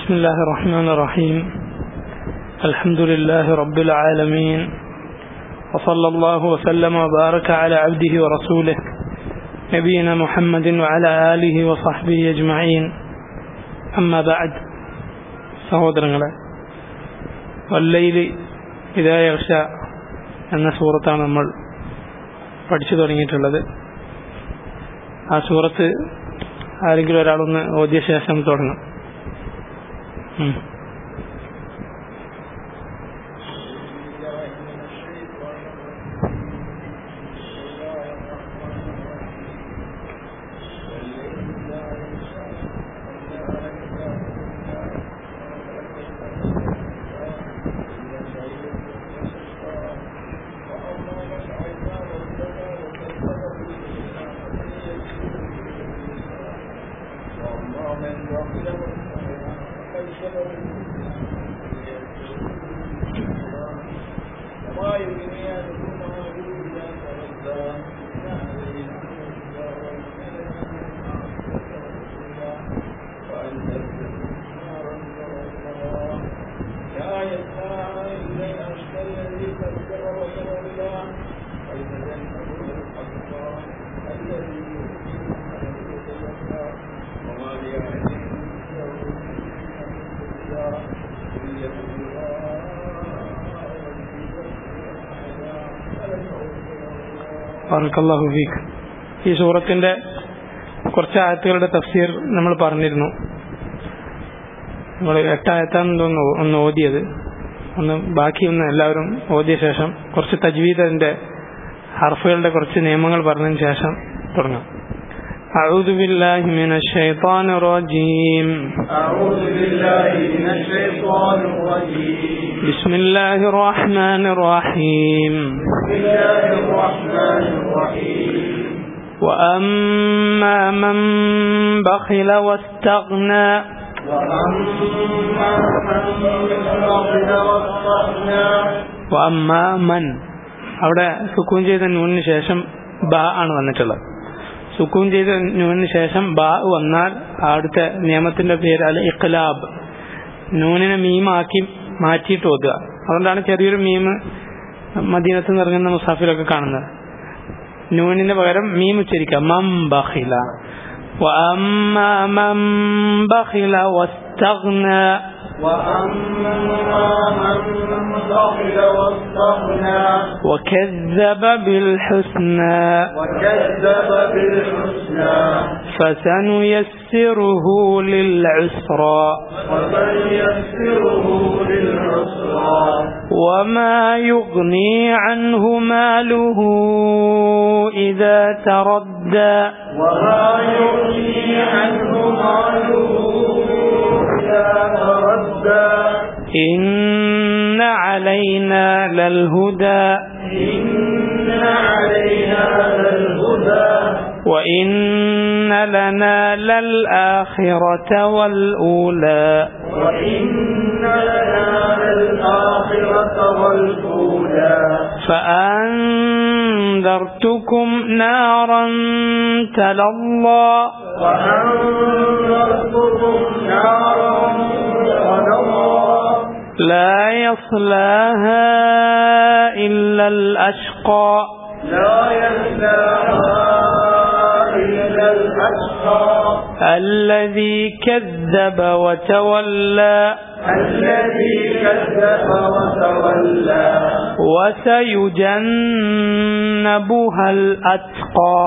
بسم الله الرحمن الرحيم الحمد لله رب العالمين وصلى الله وسلم وبارك على عبده ورسوله نبينا محمد وعلى آله وصحبه أجمعين أما بعد സഹോദരങ്ങളെ വല്ലയില് ഇതായർഷ എന്ന സൂറത്താണ് നമ്മൾ പഠിച്ചു തുടങ്ങിയിട്ടുള്ളത് ആ സൂറത്ത് ആരെങ്കിലും ഒരാളൊന്ന് ഓദ്യ ശേഷം തുടങ്ങും ഉം. ബറക്കല്ലാഹു ഫീക്ക് ഈ സൂറത്തിന്റെ കുറച്ച് ആയത്തുകളുടെ തഫ്സീർ നമ്മൾ പറഞ്ഞിരുന്നു നമ്മൾ എട്ടായത്താന്ന് തോന്നുന്നു ഒന്ന് ഓതിയത് ഒന്ന് ബാക്കി ഒന്ന് എല്ലാവരും ഓതിയ ശേഷം കുറച്ച് തജ്വീദ് അതിന്റെ ഹർഫുകളുടെ കുറച്ച് നിയമങ്ങൾ പറഞ്ഞതിന് ശേഷം തുടങ്ങാം أعوذ بالله من الشيطان الرجيم أعوذ بالله من الشيطان الرجيم بسم الله الرحمن الرحيم بسم الله الرحمن الرحيم وأما من بخل واستغنى وأما من بخل واستغنى وأما من അവിടെ സുക്കൂൻ ചെയ്ത നൂനിന് ശേഷം ബ ആണ് വന്നിട്ടുള്ളത് സുക്കൂൻ ചെയ്ത നൂനിന് ശേഷം ബ വന്നാൽ അവിടുത്തെ നിയമത്തിന്റെ പേര് അൽ ഇഖ്ലാബ് നൂനിനെ മീമാക്കി മാറ്റിയിട്ട് ഓതുക അതുകൊണ്ടാണ് ചെറിയൊരു മീമ് മദീനത്ത് നിന്ന് ഇറങ്ങുന്ന മുസാഫിലൊക്കെ കാണുന്നത് നൂനിന് പകരം മീം ഉച്ചരിക്കുക മം ബഖില وأما من بخل واستغنى وأما من بخل واستغنى وكذب بالحسنى وكذب بالحسنى فسنيسره للعسرى وسنيسره للعسرى وما يغني عنه ماله إذا تردى وما يغني عنه ماله إذا تردى إن علينا للهدى إن علينا للهدى وإن لنا للآخرة والأولى وإن لنا للآخرة والأولى فأنذرتكم نارا تلظى وأنذرتكم نارا ونرى لا يصلاها إلا الأشقى لا يصلاها إلا الأشقى الذي كذب وتولى الذي كذب وتولى وسيجنبها الأتقى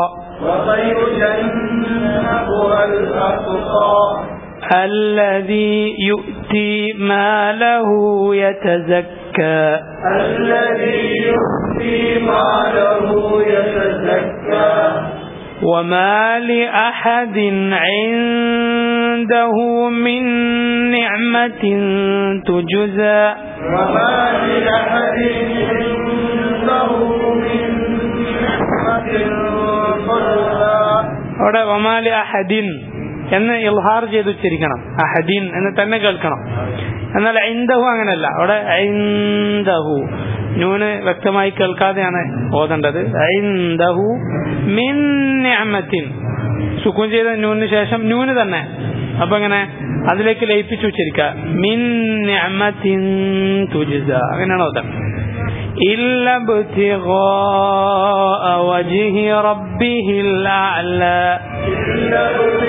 وسيجنبها الأتقى الذي يؤتي ماله يتزكى الذي يؤتي ماله يتزكى وما لأحد عنده من نعمة تجزى وما لأحد عنده من نعمة تجزى അവിടെ വമാലി അഹദിൻ എന്ന് ഇൽഹാർ ചെയ്ത് ഉച്ചരിക്കണം അഹദിൻ എന്ന് തന്നെ കേൾക്കണം എന്നാൽ ഐന്ദഹു അങ്ങനല്ല അവിടെ ഐന്ദഹു നൂന് വ്യക്തമായി കേൾക്കാതെയാണ് ഓതേണ്ടത് ഐന്ദഹു മിൻ നിഅമത്തിൻ സുക്കൂൻ ചെയ്ത നൂനിന് ശേഷം നൂന് തന്നെ അപ്പൊ എങ്ങനെ അതിലേക്ക് ലയിപ്പിച്ചു ഉച്ചരിക്കുക മിൻ നിഅമത്തിൻ തുജ്സ അങ്ങനെയാണോ അത് إلا ابتغاء وجه ربه الأعلى إلا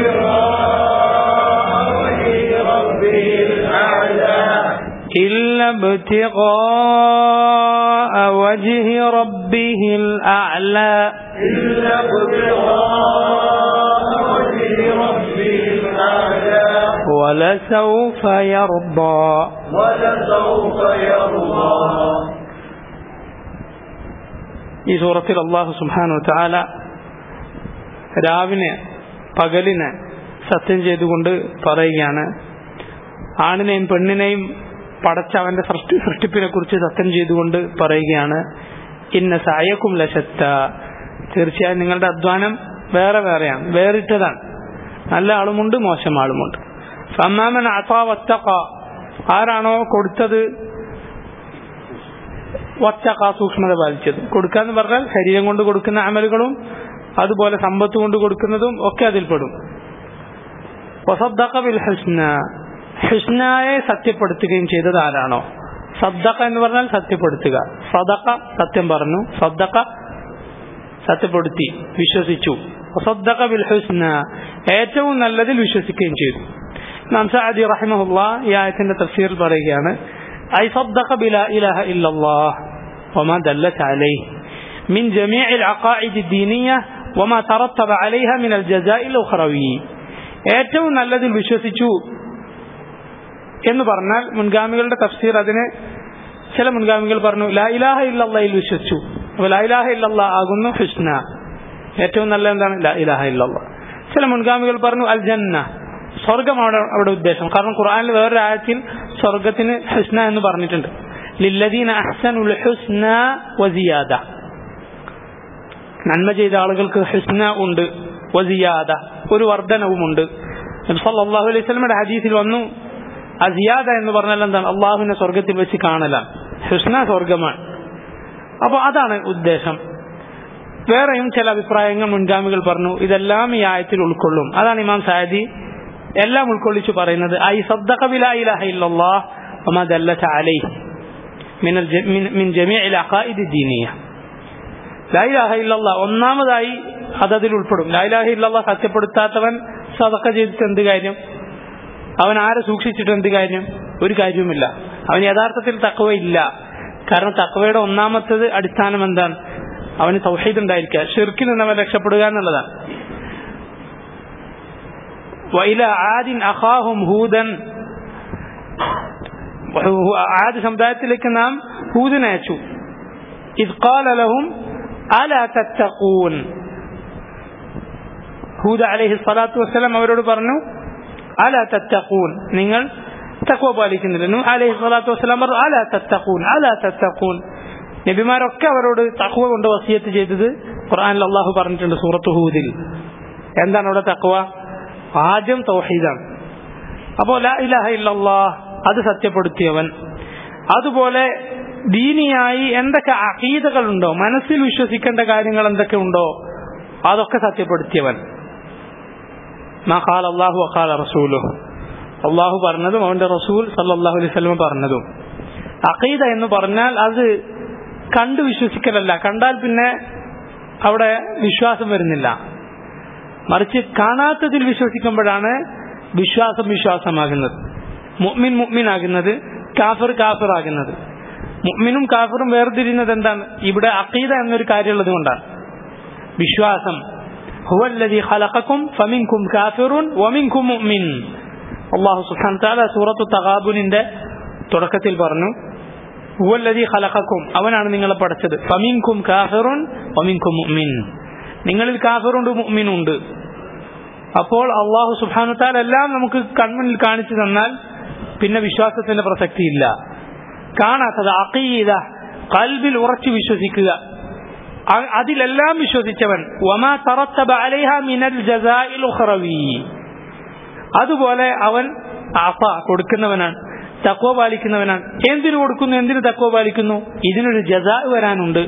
ابتغاء وجه ربه الأعلى إلا ابتغاء وجه ربه الأعلى إلا ابتغاء وجه ربه الأعلى ولسوف يرضى ولسوف يرضى ഈ സൂറത്തിൽ അള്ളാഹു സുബ്ഹാനഹു തആല രാവിനെ പകലിനെ സത്യം ചെയ്തുകൊണ്ട് പറയുകയാണ് ആണിനെയും പെണ്ണിനെയും പടച്ച അവന്റെ സൃഷ്ടി സൃഷ്ടിപ്പിനെ കുറിച്ച് സത്യം ചെയ്തുകൊണ്ട് പറയുകയാണ് ഇന്ന സായക്കും ലശത്ത തീർച്ചയായും നിങ്ങളുടെ അധ്വാനം വേറെ വേറെയാണ് വേറിട്ടതാണ് നല്ല ആളുമുണ്ട് മോശം ആളുമുണ്ട് സമ്മാമൻ അസാവത്തക്ക ആരാണോ കൊടുത്തത് വത്തക്ക സൂക്ഷ്മത പാലിച്ചത് കൊടുക്കാന്ന് പറഞ്ഞാൽ ശരീരം കൊണ്ട് കൊടുക്കുന്ന അമലുകളും അതുപോലെ സമ്പത്ത് കൊണ്ട് കൊടുക്കുന്നതും ഒക്കെ അതിൽപ്പെടും വസദ്ദഖ ബിൽ ഹുസ്ന ഹുസ്നായെ സത്യപ്പെടുത്തുകയും ചെയ്തത് ആരാണോ സദ്ദഖ എന്ന് പറഞ്ഞാൽ സത്യപ്പെടുത്തുക സദഖ സത്യം പറഞ്ഞു സദ്ദഖ സത്യപ്പെടുത്തി വിശ്വസിച്ചു വസദ്ദഖ ബിൽ ഹുസ്ന ഏറ്റവും നല്ലതിൽ വിശ്വസിക്കുകയും ചെയ്തു നാം സഅദി റഹിമഹുല്ല ഈ ആയത്തിന്റെ തഫ്സീർ പറയുകയാണ് ഐ സദ്ദഖ ബിലാ ഇലാഹ ഇല്ലല്ലാഹ് വമാ ദല്ലത അലൈഹി من جميع العقائد الدينية وما ترتب عليها من الجزاء الأخروي ഏറ്റവും നല്ലതിൽ വിശ്വസിച്ചു എന്ന് പറഞ്ഞാൽ മുൻഗാമികളുടെ തഫ്സീർ അതിന് ചില മുൻഗാമികൾ പറഞ്ഞു ലാ ഇലാഹ ഇല്ലല്ലയിൽ വിശ്വസിച്ചു അപ്പൊ ലാ ഇലാഹ ഇല്ലല്ല ആകുന്നു ഹുസ്ന ഏറ്റവും നല്ല എന്താണ് ലാ ഇലാഹ ഇല്ലല്ല ചില മുൻഗാമികൾ പറഞ്ഞു അൽ ജന്ന സ്വർഗം അവിടെ അവിടെ ഉദ്ദേശം കാരണം ഖുർആനിൽ വേറൊരു ആയത്തിൽ സ്വർഗത്തിന് ഹുസ്ന എന്ന് പറഞ്ഞിട്ടുണ്ട് ലില്ലദീന അഹ്സനുൽ ഹുസ്ന വസിയാദ നന്മ ചെയ്ത ആളുകൾക്ക് ഹുസ്ന ഉണ്ട് വസിയാദ ഒരു വർധനവുമുണ്ട് സല്ലല്ലാഹു അലൈഹി വസല്ലമയുടെ ഹദീസിൽ വന്നു അസിയാദ എന്ന് പറഞ്ഞാൽ എന്താണ് അള്ളാഹുവിനെ സ്വർഗത്തിൽ വെച്ച് കാണലാണ് ഹുസ്ന സ്വർഗമാണ് അപ്പോൾ അതാണ് ഉദ്ദേശം വേറെയും ചില അഭിപ്രായങ്ങൾ മുൻഗാമികൾ പറഞ്ഞു ഇതെല്ലാം ഈ ആയത്തിൽ ഉൾക്കൊള്ളും അതാണ് ഇമാം സായദി എല്ലാം ഉൾക്കൊള്ളിച്ചു പറയുന്നത് ഐ സദ്ദഖ ബിലാ ഇലാഹ ഇല്ലല്ലാഹ് വമാ ദല്ലത അലൈഹി മിൻ മിൻ ജമീഇൽ അഖായിദി ദീനിയ ലാ ഇലാഹ ഇല്ലല്ലാഹ് ഒന്നാമതായി അതതിൽ ഉൾപ്പെടും ലാ ഇലാഹ ഇല്ലല്ലാഹ് സത്യപ്പെടുത്താത്തവൻ സദഖ ചെയ്തിട്ട് എന്ത് കാര്യം അവൻ ആരെ സൂക്ഷിച്ചിട്ട് എന്ത് കാര്യം ഒരു കാര്യവുമില്ല അവൻ യഥാർത്ഥത്തിൽ തക്കവ ഇല്ല കാരണം തക്കവയുടെ ഒന്നാമത്തത് അടിസ്ഥാനം എന്താണ് അവന് സൗഹീദ് ഉണ്ടായിരിക്കുക ഷിർക്കിൽ നിന്ന് അവൻ രക്ഷപ്പെടുക എന്നുള്ളതാണ് വൈല ആദിൻ അഖാഹും ഹൂദൻ ആദ് സമുദായത്തിലേക്ക് നാം ഹൂദിനെ അയച്ചു ഇത് قال لهم ألا تتقون ഹൂദ അലൈഹി സ്വലാത്തു വസ്സലാം അവരോട് പറഞ്ഞു അല തത്തഖൂൻ നിങ്ങൾ തക്വ പാലിക്കുന്നില്ല നൂ അലൈഹി സ്വലാത്തു വസ്സലാം പറഞ്ഞു അല തത്തഖൂൻ അല തത്തഖൂൻ നബിമാരൊക്കെ അവരോട് തക്വ കൊണ്ട് വസിയത്ത് ചെയ്തത് ഖുർആനിൽ അള്ളാഹു പറഞ്ഞിട്ടുണ്ട് സൂറത്ത് ഹൂദിൽ എന്താണ് അവിടെ തക്വ ആദ്യം തൗഹീദാണ് അപ്പോ ലാ ഇലാഹ ഇല്ലല്ലാഹ് അത് സത്യപ്പെടുത്തിയവൻ അതുപോലെ ദീനിയായി എന്തൊക്കെ അഖീദകളുണ്ടോ മനസ്സിൽ വിശ്വസിക്കേണ്ട കാര്യങ്ങൾ എന്തൊക്കെ ഉണ്ടോ അതൊക്കെ സത്യപ്പെടുത്തിയവൻ ഖാൽ അള്ളാഹു അഖാല റസൂലു അള്ളാഹു പറഞ്ഞതും അവന്റെ റസൂൽ സല്ലാഹു അലൈഹി സ്വലം പറഞ്ഞതും അഖീദ എന്ന് പറഞ്ഞാൽ അത് കണ്ടു വിശ്വസിക്കലല്ല കണ്ടാൽ പിന്നെ അവിടെ വിശ്വാസം വരുന്നില്ല മറിച്ച് കാണാത്തതിൽ വിശ്വസിക്കുമ്പോഴാണ് വിശ്വാസം വിശ്വാസമാകുന്നത് മുഅ്മിൻ മുഅ്മിൻ ആകുന്നത് കാഫർ കാഫർ ആകുന്നത് മുഅ്മിനും കാഫറും വേർതിരിയുന്നത് എന്താണ് ഇവിടെ അഖീദ എന്നൊരു കാര്യമുള്ളത് കൊണ്ടാണ് വിശ്വാസം هو الذي خلقكم فمنكم كافر ومنكم مؤمن അള്ളാഹു സുഹാൻ താല സൂറത്തു തകാബുനിന്റെ തുടക്കത്തിൽ പറഞ്ഞു ഹുവല്ലതി ഖലഖക്കും അവനാണ് നിങ്ങളെ പഠിച്ചത് ഫമിൻകും കാഫിറുൻ വമിൻകും മുഅ്മിൻ നിങ്ങളിൽ കാഫിറുണ്ട് മുഅ്മിനുണ്ട് അപ്പോൾ അള്ളാഹു സുബ്ഹാനഹു തആല എല്ലാം നമുക്ക് കൺമുന്നിൽ കാണിച്ചു തന്നാൽ പിന്നെ വിശ്വാസത്തിന്റെ പ്രസക്തിയില്ല കാണാത്തത് അഖീദ കൽബിൽ ഉറച്ചു വിശ്വസിക്കുക അതിലെല്ലാം വിശ്വസിച്ചവൻ വമാ തറത്തബ അലൈഹ മിനൽ ജസാഇൽ ഉഖറവി അതുപോലെ അവൻ ആഫ കൊടുക്കുന്നവനാണ് തക്വ പാലിക്കുന്നവനാണ് എന്തിനു കൊടുക്കുന്നു എന്തിനു തക്വ പാലിക്കുന്നു ഇതിനൊരു ജസാ വരാനുണ്ട്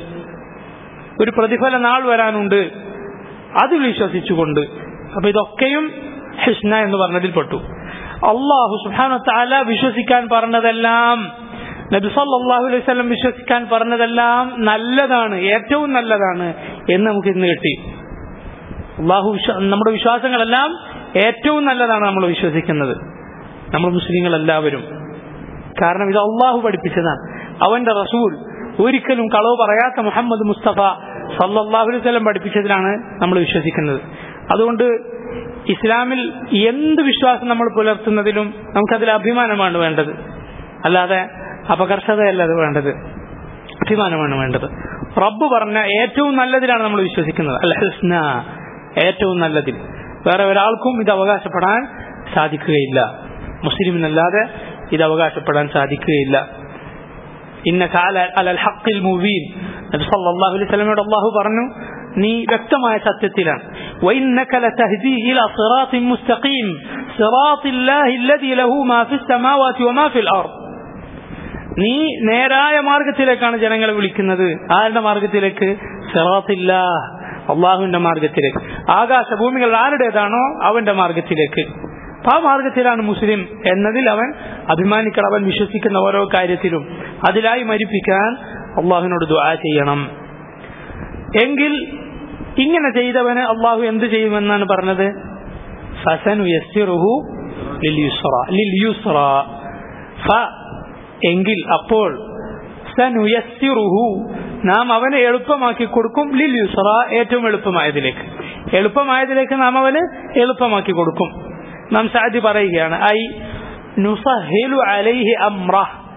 ഒരു പ്രതിഫല നാൾ വരാനുണ്ട് അത് വിശ്വസിച്ചുകൊണ്ട് അപ്പൊ ഇതൊക്കെയും ഹിസ്ന എന്ന് പറഞ്ഞതിൽ പെട്ടു അള്ളാഹു സുഹാന താല വിശ്വസിക്കാൻ പറഞ്ഞതെല്ലാം നബി സല്ലല്ലാഹു അലൈഹി വസല്ലം വിശ്വസിക്കാൻ പറഞ്ഞതെല്ലാം നല്ലതാണ് ഏറ്റവും നല്ലതാണ് എന്ന് നമുക്ക് ഇന്ന് കിട്ടി അള്ളാഹു വിശ്വ- നമ്മുടെ വിശ്വാസങ്ങളെല്ലാം ഏറ്റവും നല്ലതാണ് നമ്മൾ വിശ്വസിക്കുന്നത് നമ്മൾ മുസ്ലിങ്ങൾ എല്ലാവരും കാരണം ഇത് അള്ളാഹു പഠിപ്പിച്ചതാണ് അവന്റെ റസൂൽ ഒരിക്കലും കളവ് പറയാത്ത മുഹമ്മദ് മുസ്തഫ സല്ലല്ലാഹു അലൈഹി വസല്ലം പഠിപ്പിച്ചതിലാണ് നമ്മൾ വിശ്വസിക്കുന്നത് അതുകൊണ്ട് ഇസ്ലാമിൽ എന്ത് വിശ്വാസം നമ്മൾ പുലർത്തുന്നതിലും നമുക്കതിൽ അഭിമാനമാണ് വേണ്ടത് അല്ലാതെ അപകർഷതയല്ല അത് വേണ്ടത് അഭിമാനമാണ് വേണ്ടത് റബ്ബ് പറഞ്ഞ ഏറ്റവും നല്ലതിലാണ് നമ്മൾ വിശ്വസിക്കുന്നത് അൽ ഹുസ്ന ഏറ്റവും നല്ലതിൽ വേറെ ഒരാൾക്കും ഇത് അവകാശപ്പെടാൻ സാധിക്കുകയില്ല മുസ്ലിമിനല്ലാതെ ഇത് അവകാശപ്പെടാൻ സാധിക്കുകയില്ല ഇന്നക അല- അലൽ ഹഖിൽ മുബീൻ നബി സല്ലല്ലാഹു അലൈഹി വസല്ലമയോട് അല്ലാഹു പറഞ്ഞു നീ വ്യക്തമായ സത്യത്തിലാണ് وإنك لتهدي إلى صراط مستقيم صراط الله الذي له ما في السماوات وما في الأرض നീ നേരായ മാർഗത്തിലേക്കാണ് ജനങ്ങളെ വിളിക്കുന്നത് ആരുടെ മാർഗത്തിലേക്ക് സിറാത്തില്ല അള്ളാഹുവിന്റെ മാർഗത്തിലേക്ക് ആകാശഭൂമികൾ ആരുടേതാണോ അവന്റെ മാർഗത്തിലേക്ക് അപ്പൊ ആ മാർഗത്തിലാണ് മുസ്ലിം എന്നതിൽ അവൻ അഭിമാനിക്കണം അവൻ വിശ്വസിക്കുന്ന ഓരോ കാര്യത്തിലും അതിലായി മരിപ്പിക്കാൻ അള്ളാഹുവിനോട് ദുആ ചെയ്യണം എങ്കിൽ ഇങ്ങനെ ചെയ്തവന് അള്ളാഹു എന്ത് ചെയ്യുമെന്നാണ് പറഞ്ഞത് ഫസനു യസ്സിറുഹു ലിൽ യുസ്റ ലിൽ യുസ്റ ഫ എങ്കിൽ അപ്പോൾ സനുയസ്സിറുഹു നാം അവനെ എളുപ്പമാക്കി കൊടുക്കും ലിൽ യുസ്റ ഏറ്റവും എളുപ്പമായതിലേക്ക് എളുപ്പമായതിലേക്ക് നാം അവന് എളുപ്പമാക്കി കൊടുക്കും നാം സാദി പറയുകയാണ് ഐ നുസഹിലു അലൈഹി അമ്ര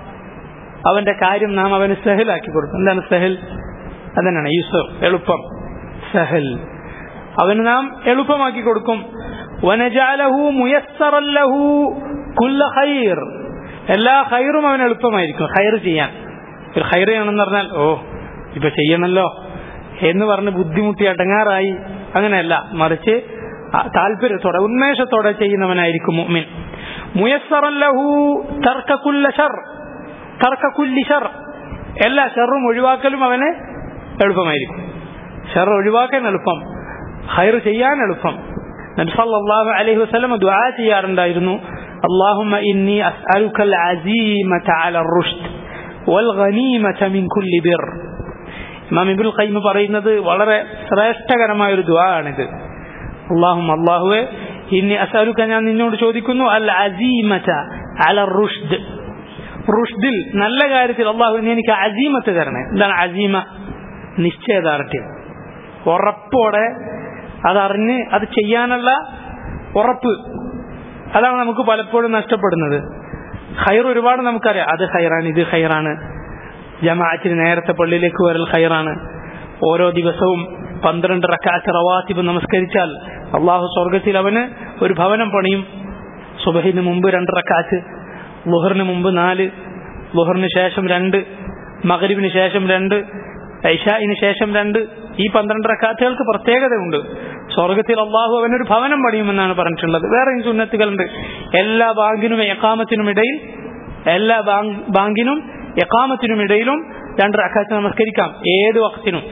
അവന്റെ കാര്യം നാം അവന് സഹലാക്കി കൊടുക്കും എന്താണ് സഹൽ അതന്നെയാണ് യുസർ എളുപ്പം സഹൽ അവന് നാം എളുപ്പമാക്കി കൊടുക്കും വനജാലഹു മുയസ്സറല്ലഹു കുല്ല ഖൈർ എല്ലാ ഖൈറും അവന് എളുപ്പമായിരിക്കും ഖൈർ ചെയ്യാൻ ഒരു ഖൈർ ചെയ്യണമെന്ന് പറഞ്ഞാൽ ഓ ഇപ്പൊ ചെയ്യണല്ലോ എന്ന് പറഞ്ഞ് ബുദ്ധിമുട്ടി അടങ്ങാറായി അങ്ങനെയല്ല മറിച്ച് ആ താല്പര്യത്തോടെ ഉന്മേഷത്തോടെ ചെയ്യുന്നവനായിരിക്കും മുഅ്മിൻ മുയസ്സറല്ലഹു തർക്ക കുല്ല ഷർ തർക്ക കുല്ലി ഷർ എല്ലാ ഷറും ഒഴിവാക്കലും അവന് എളുപ്പമായിരിക്കും ഷർ ഒഴിവാക്കാൻ എളുപ്പം ഹൈർ ചെയ്യാൻ എളുപ്പം നബി സല്ലല്ലാഹു അലൈഹി വസല്ലം ദുആ ചെയ്യാറുണ്ടായിരുന്നു اللهم إني أسألك العزيمة على الرشد والغنيمة من كل بر ഇമാം ഇബുൽ ഖൈമ പറയുന്നത് വളരെ ശ്രേഷ്ഠകരമായ ഒരു ദുആ ആണിത് അള്ളാഹും അള്ളാഹുവെ ഇനി അസാലുക്ക ഞാൻ നിന്നോട് ചോദിക്കുന്നു അൽ അസീമത അല റുഷ്ദ് റുഷ്ദിൽ നല്ല കാര്യത്തിൽ അള്ളാഹു നീ എനിക്ക് അസീമത്ത് തരണേ എന്താണ് അസീമ നിശ്ചയദാർഢ്യം ഉറപ്പോടെ അതറിഞ്ഞ് അത് ചെയ്യാനുള്ള ഉറപ്പ് അതാണ് നമുക്ക് പലപ്പോഴും നഷ്ടപ്പെടുന്നത് ഹൈർ ഒരുപാട് നമുക്കറിയാം അത് ഹൈറാണ് ഇത് ഹൈറാണ് ജമാഅത്തിന് നേരത്തെ പള്ളിയിലേക്ക് വരൽ ഹൈറാണ് ഓരോ ദിവസവും പന്ത്രണ്ട് റക്കാത്ത് റവാത്തിബ് നമസ്കരിച്ചാൽ അള്ളാഹു സ്വർഗത്തിൽ അവന് ഒരു ഭവനം പണിയും സുബഹിന് മുമ്പ് രണ്ട് റക്കാത്ത് ലുഹറിന് മുമ്പ് നാല് ലുഹറിന് ശേഷം രണ്ട് മകരിബിന് ശേഷം രണ്ട് ഐഷായിന് ശേഷം രണ്ട് ഈ പന്ത്രണ്ട് റക്കാത്തുകൾക്ക് പ്രത്യേകതയുണ്ട് സ്വർഗത്തിൽ അള്ളാഹു അവനൊരു ഭവനം പണിയുമെന്നാണ് പറഞ്ഞിട്ടുള്ളത് വേറെയും സുന്നത്തുകളുണ്ട് എല്ലാ ബാങ്കിനും എക്കാമത്തിനും ഇടയിൽ എല്ലാ ബാങ്ക് ബാങ്കിനും എക്കാമത്തിനും ഇടയിലും രണ്ട് റക്കാത്ത് നമസ്കരിക്കാം ഏത് വക്തിനും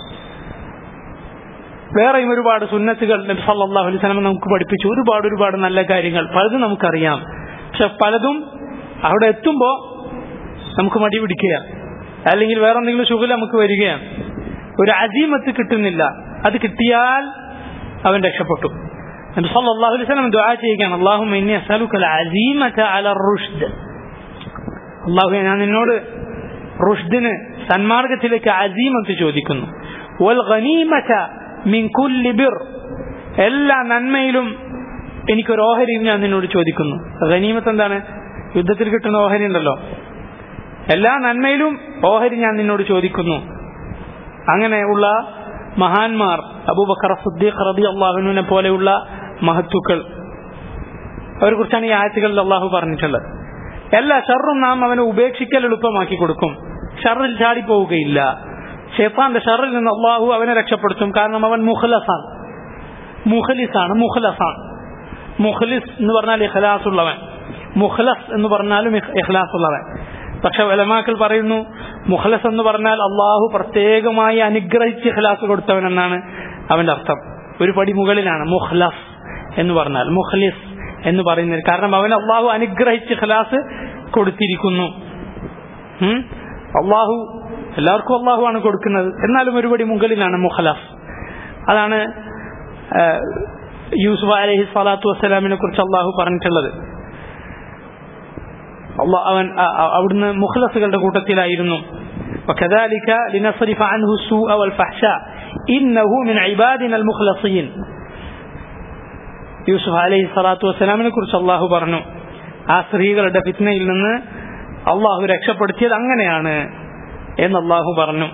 വേറെയും ഒരുപാട് സുന്നത്തുകൾ നബി സല്ലല്ലാഹു അലൈഹി വസല്ലം നമുക്ക് പഠിപ്പിച്ചു ഒരുപാട് ഒരുപാട് നല്ല കാര്യങ്ങൾ പലതും നമുക്കറിയാം പക്ഷെ പലതും അവിടെ എത്തുമ്പോൾ നമുക്ക് മടി പിടിക്കുക അല്ലെങ്കിൽ വേറെ എന്തെങ്കിലും ശുഗൽ നമുക്ക് വരികയാണ് ഒരു അജീമത്ത് കിട്ടുന്നില്ല അത് കിട്ടിയാൽ അവൻ രക്ഷപ്പെട്ടു നബി സല്ലല്ലാഹു അലൈഹി വസല്ലം ദുആ ചെയ്യുകയാണ് അല്ലാഹുമ്മ ഇന്നി അസ്അലുക അൽ അസീമത അല റുഷ്ദ് അല്ലാഹു ഞാൻ നിന്നോട് റുഷ്ദിന് സന്മാർഗത്തിലേക്ക് അസീമത്ത് ചോദിക്കുന്നു വൽ ഗനീമത മിൻ കുല്ലി ബിർ എല്ലാ നന്മയിലും എനിക്കൊരു ഓഹരിയും ഞാൻ നിന്നോട് ചോദിക്കുന്നു ഗനീമത്ത് എന്താണ് യുദ്ധത്തിൽ കിട്ടുന്ന ഓഹരി ഉണ്ടല്ലോ എല്ലാ നന്മയിലും ഓഹരി ഞാൻ നിന്നോട് ചോദിക്കുന്നു അങ്ങനെയുള്ള മഹാന്മാർ അബൂബക്കർ സുദ്ദീഖ് റബി അള്ളാഹുവിനെ പോലെയുള്ള മഹത്തുക്കൾ അവരെ കുറിച്ചാണ് ഈ ആയത്തുകളിൽ അള്ളാഹു പറഞ്ഞിട്ടുള്ളത് എല്ലാ ഷറും നാം അവനെ ഉപേക്ഷിക്കൽ എളുപ്പമാക്കി കൊടുക്കും ഷറിൽ ചാടിപ്പോവുകയില്ല ഷെഫാന്റെ ഷറിൽ നിന്ന് അള്ളാഹു അവനെ രക്ഷപ്പെടുത്തും കാരണം അവൻ മുഖലസാണ് മുഖലിസാണ് മുഖലസാണ് മുഖലിസ് എന്ന് പറഞ്ഞാൽ ഇഖ്ലാസ് ഉള്ളവൻ മുഖലസ് എന്ന് പറഞ്ഞാലും ഇഖ്ലാസ് ഉള്ളവൻ പക്ഷെ വലമാക്കൾ പറയുന്നു മുഖലസ് എന്ന് പറഞ്ഞാൽ അള്ളാഹു പ്രത്യേകമായി അനുഗ്രഹിച്ച് ഇഖ്ലാസ് കൊടുത്തവൻ എന്നാണ് അവന്റെ അർത്ഥം ഒരു പടി മുകളിലാണ് മുഖ്ലസ് എന്ന് പറഞ്ഞാൽ മുഖ്ലിസ് എന്ന് പറയുന്നത് കാരണം അവൻ അള്ളാഹു അനുഗ്രഹിച്ച് ഖലാസ് കൊടുത്തിരിക്കുന്നു ഉം? അള്ളാഹു എല്ലാവർക്കും അള്ളാഹു ആണ് കൊടുക്കുന്നത് എന്നാലും ഒരുപടി മുകളിലാണ് മുഖലാസ് അതാണ് ആ, യൂസുഫ് അലഹി സ്വലാത്തു വസ്സലാമിനെ കുറിച്ച് അള്ളാഹു പറഞ്ഞിട്ടുള്ളത് അള്ളാ- അവൻ അ- അ- അവിടുന്ന് മുഖലസുകളുടെ കൂട്ടത്തിലായിരുന്നു وكذلك لنصرف عنه السوء والفحشاء إنه من عبادنا المخلصين യൂസുഫ് അലൈഹി സ്വലാത്തു വസ്സലാമിനെ കുറിച്ച് അള്ളാഹു പറഞ്ഞു ആ സ്ത്രീകളുടെ ഫിത്നയിൽ നിന്ന് അള്ളാഹു രക്ഷപ്പെടുത്തിയത് അങ്ങനെയാണ് എന്ന് അള്ളാഹു പറഞ്ഞു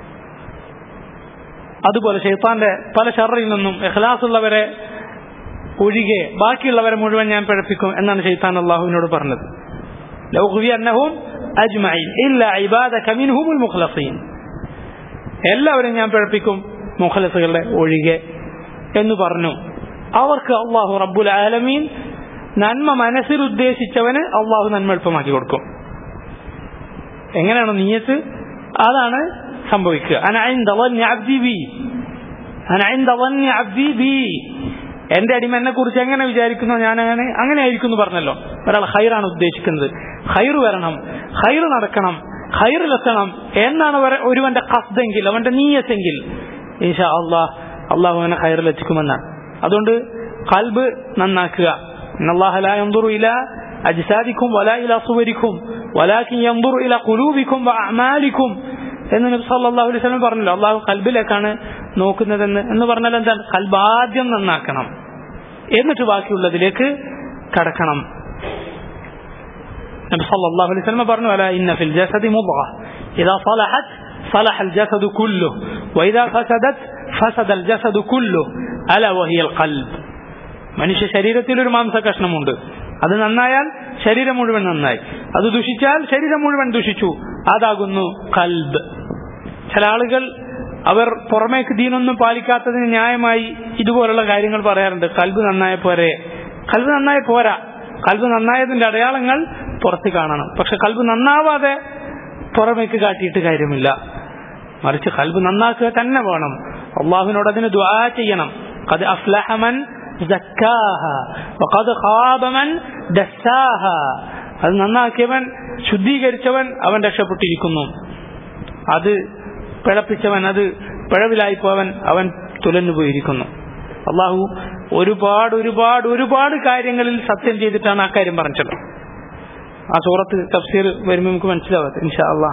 അതുപോലെ ഷെയ്ത്താന്റെ പല ഷറിൽ നിന്നും ഇഖ്ലാസ് ഉള്ളവരെ ഒഴികെ ബാക്കിയുള്ളവരെ മുഴുവൻ ഞാൻ പിഴപ്പിക്കും എന്നാണ് ഷെയ്ത്താൻ അള്ളാഹുവിനോട് പറഞ്ഞത് ലൗഹുവിയന്നഹും അജ്മഈൻ ഇല്ല ഇബാദക മിൻഹുമുൽ മുഖ്ലസീൻ എല്ലാവരും ഞാൻ പിഴപ്പിക്കും മുഖലസുകളുടെ ഒഴികെ എന്ന് പറഞ്ഞു അവർക്ക് അള്ളാഹു റബ്ബുൽ ആലമീൻ നന്മ മനസ്സിൽ ഉദ്ദേശിച്ചവന് അള്ളാഹു നന്മ എളുപ്പമാക്കി കൊടുക്കും എങ്ങനെയാണ് നീയത്ത് അതാണ് സംഭവിക്കുക അന ഐന്ദ ظن عبدي ബി അന ഐന്ദ ظن عبدي ബി എന്റെ അടിമ എന്നെ കുറിച്ച് എങ്ങനെ വിചാരിക്കുന്നു ഞാൻ അങ്ങനെ അങ്ങനെ ആയിരിക്കും എന്ന് പറഞ്ഞല്ലോ ഒരാൾ ഹൈറാണ് ഉദ്ദേശിക്കുന്നത് ഹൈർ വരണം ഹൈർ നടക്കണം ഹൈറിലെത്തണം എന്നാണ് ഒരു- ഒരുവന്റെ കസ്തെങ്കിൽ അവന്റെ നീയത്തെങ്കിൽ ഈശാ അള്ളാഹ് അള്ളാഹു അവനെ ഹൈറിലെത്തിക്കുമെന്നാണ് അതുകൊണ്ട് കൽബ് നന്നാക്കുക ഇന്നല്ലാഹ ലാ യൻദുറു ഇലാ അജ്സാദിക്കും വലാ ഇലാ സുവരിക്കും വലാകിൻ യൻദുറു ഇലാ ഖുലൂബിക്കും വഅഅമാലിക്കും എന്ന് നബി സല്ലല്ലാഹു അലൈഹി വസല്ലം പറഞ്ഞല്ലോ അള്ളാഹു കൽബിലേക്കാണ് നോക്കുന്നതെന്ന് എന്ന് പറഞ്ഞാൽ എന്താണ് കൽബ് ആദ്യം നന്നാക്കണം എന്നിട്ട് ബാക്കിയുള്ളതിലേക്ക് കടക്കണം നബി സല്ലല്ലാഹു അലൈഹി വസല്ലം പറഞ്ഞു അല ഇന്ന ഫിൽ ജസദി മുദ്ഗ ഇദാ صلحت صلح الجسد كله وإذا فسدت فسد الجسد كله ألا وهي القلب മനുഷ്യ ശരീരത്തിൽ ഒരു മാംസ കഷ്ണമുണ്ട് അത് നന്നായാൽ ശരീരം മുഴുവൻ നന്നായി അത് ദുഷിച്ചാൽ ശരീരം മുഴുവൻ ദുഷിച്ചു അതാകുന്നു കൽബ് ചില ആളുകൾ അവർ പുറമേക്ക് ദീനൊന്നും പാലിക്കാത്തതിന് ന്യായമായി ഇതുപോലുള്ള കാര്യങ്ങൾ പറയാറുണ്ട് കൽബ് നന്നായ പോരെ കൽബ് നന്നായ പോരാ കൽബ് നന്നായതിന്റെ അടയാളങ്ങൾ പുറത്ത് കാണണം പക്ഷെ കൽബ് നന്നാവാതെ പുറമേക്ക് കാട്ടിയിട്ട് കാര്യമില്ല മറിച്ച് കൽബ് നന്നാക്കുക തന്നെ വേണം അള്ളാഹുവിനോട് അതിന് ദുആ ചെയ്യണം قد أفلح من زكاها وقد خاب من دساها അത് നന്നാക്കിയവൻ ശുദ്ധീകരിച്ചവൻ അവൻ രക്ഷപ്പെട്ടിരിക്കുന്നു അത് പിഴപ്പിച്ചവൻ അത് പിഴവിലായിപ്പോവൻ അവൻ തുലഞ്ഞു പോയിരിക്കുന്നു അള്ളാഹു ഒരുപാട് ഒരുപാട് ഒരുപാട് കാര്യങ്ങളിൽ സത്യം ചെയ്തിട്ടാണ് ആ കാര്യം പറഞ്ഞത് ആ സൂറത്ത് തഫ്സീർ വരുമ്പോൾ നമുക്ക് മനസ്സിലാവാത്ത ഇൻഷാ അള്ളാഹ്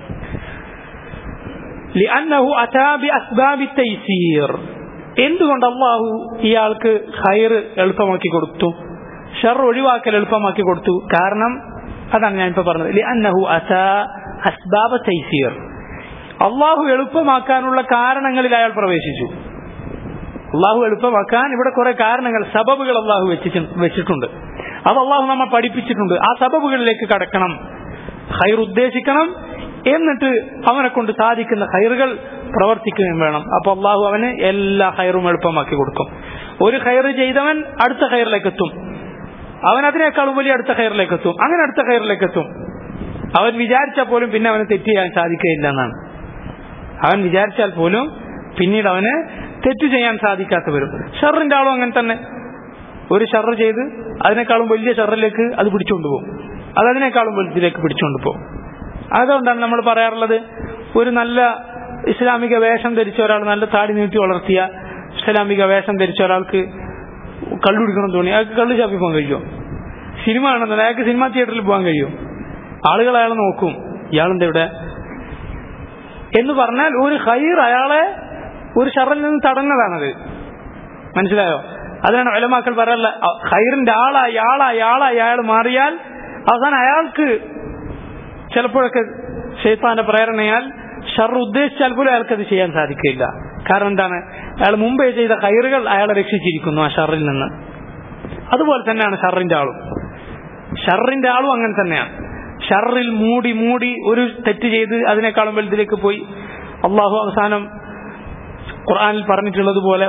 لأنه أتى بأسباب التيسير എന്തുകൊണ്ട് അള്ളാഹു ഇയാൾക്ക് ഹൈർ എളുപ്പമാക്കി കൊടുത്തു ഷർ ഒഴിവാക്കൽ എളുപ്പമാക്കി കൊടുത്തു കാരണം അതാണ് ഞാൻ ഇപ്പൊ പറഞ്ഞത് لأنه أتى أسباب التيسير അള്ളാഹു എളുപ്പമാക്കാനുള്ള കാരണങ്ങളിൽ അയാൾ പ്രവേശിച്ചു അള്ളാഹു എളുപ്പമാക്കാൻ ഇവിടെ കുറെ കാരണങ്ങൾ സബബുകൾ അള്ളാഹു വെച്ചിട്ട് വെച്ചിട്ടുണ്ട് അത് അള്ളാഹു നമ്മെ പഠിപ്പിച്ചിട്ടുണ്ട് ആ സബബുകളിലേക്ക് കടക്കണം ഹൈർ ഉദ്ദേശിക്കണം എന്നിട്ട് അവനെ കൊണ്ട് സാധിക്കുന്ന ഹൈറുകൾ പ്രവർത്തിക്കുകയും വേണം അപ്പൊ അള്ളാഹു അവന് എല്ലാ ഹൈറും എളുപ്പമാക്കി കൊടുക്കും ഒരു ഹൈർ ചെയ്തവൻ അടുത്ത ഹൈറിലേക്ക് എത്തും അവൻ അതിനേക്കാളും വലിയ അടുത്ത ഹൈറിലേക്ക് എത്തും അങ്ങനെ അടുത്ത ഹൈറിലേക്ക് എത്തും അവൻ വിചാരിച്ചാൽ പോലും പിന്നെ അവന് തെറ്റ് ചെയ്യാൻ സാധിക്കുകയില്ല എന്നാണ് അവൻ വിചാരിച്ചാൽ പോലും പിന്നീട് അവന് തെറ്റ് ചെയ്യാൻ സാധിക്കാത്ത വരും ഷറിന്റെ ആളും അങ്ങനെ തന്നെ ഒരു ഷറ് ചെയ്ത് അതിനേക്കാളും വലിയ ഷറിലേക്ക് അത് പിടിച്ചുകൊണ്ട് പോകും അത് അതിനേക്കാളും വലുതിലേക്ക് പിടിച്ചുകൊണ്ട് പോകും അതുകൊണ്ടാണ് നമ്മൾ പറയാറുള്ളത് ഒരു നല്ല ഇസ്ലാമിക വേഷം ധരിച്ച ഒരാൾ നല്ല താടി നീട്ടി വളർത്തിയ ഇസ്ലാമിക വേഷം ധരിച്ച ഒരാൾക്ക് കള്ളു കുടിക്കണം തോന്നി അയാൾക്ക് കള്ളു ചാപ്പി പോകാൻ കഴിയുമോ സിനിമ ആണെന്നല്ല അയാൾക്ക് സിനിമാ തിയേറ്ററിൽ പോകാൻ കഴിയും ആളുകൾ അയാളെ നോക്കും ഇയാളെന്താ ഇവിടെ എന്ന് പറഞ്ഞാൽ ഒരു ഹൈർ അയാളെ ഒരു ഷറിൽ നിന്ന് തടഞ്ഞതാണത് മനസ്സിലായോ അതിനാണ് ഒലമാക്കൾ പറയല്ല ഹൈറിന്റെ ആളായി ആളായി ആളായി അയാൾ മാറിയാൽ അവസാനം അയാൾക്ക് ചിലപ്പോഴൊക്കെ ഷെയ്ത്താന്റെ പ്രേരണയാൽ ഷർ ഉദ്ദേശിച്ചാൽ പോലും അയാൾക്ക് അത് ചെയ്യാൻ സാധിക്കില്ല കാരണം എന്താണ് അയാൾ മുമ്പേ ചെയ്ത ഹൈറുകൾ അയാളെ രക്ഷിച്ചിരിക്കുന്നു ആ ഷറിൽ നിന്ന് അതുപോലെ തന്നെയാണ് ഷറിന്റെ ആളും ഷറിന്റെ ആളും അങ്ങനെ തന്നെയാണ് ഷറിൽ മൂടി മൂടി ഒരു തെറ്റ് ചെയ്ത് അതിനേക്കാളും വലുതിലേക്ക് പോയി അള്ളാഹു അവസാനം ഖുർആനിൽ പറഞ്ഞിട്ടുള്ളത് പോലെ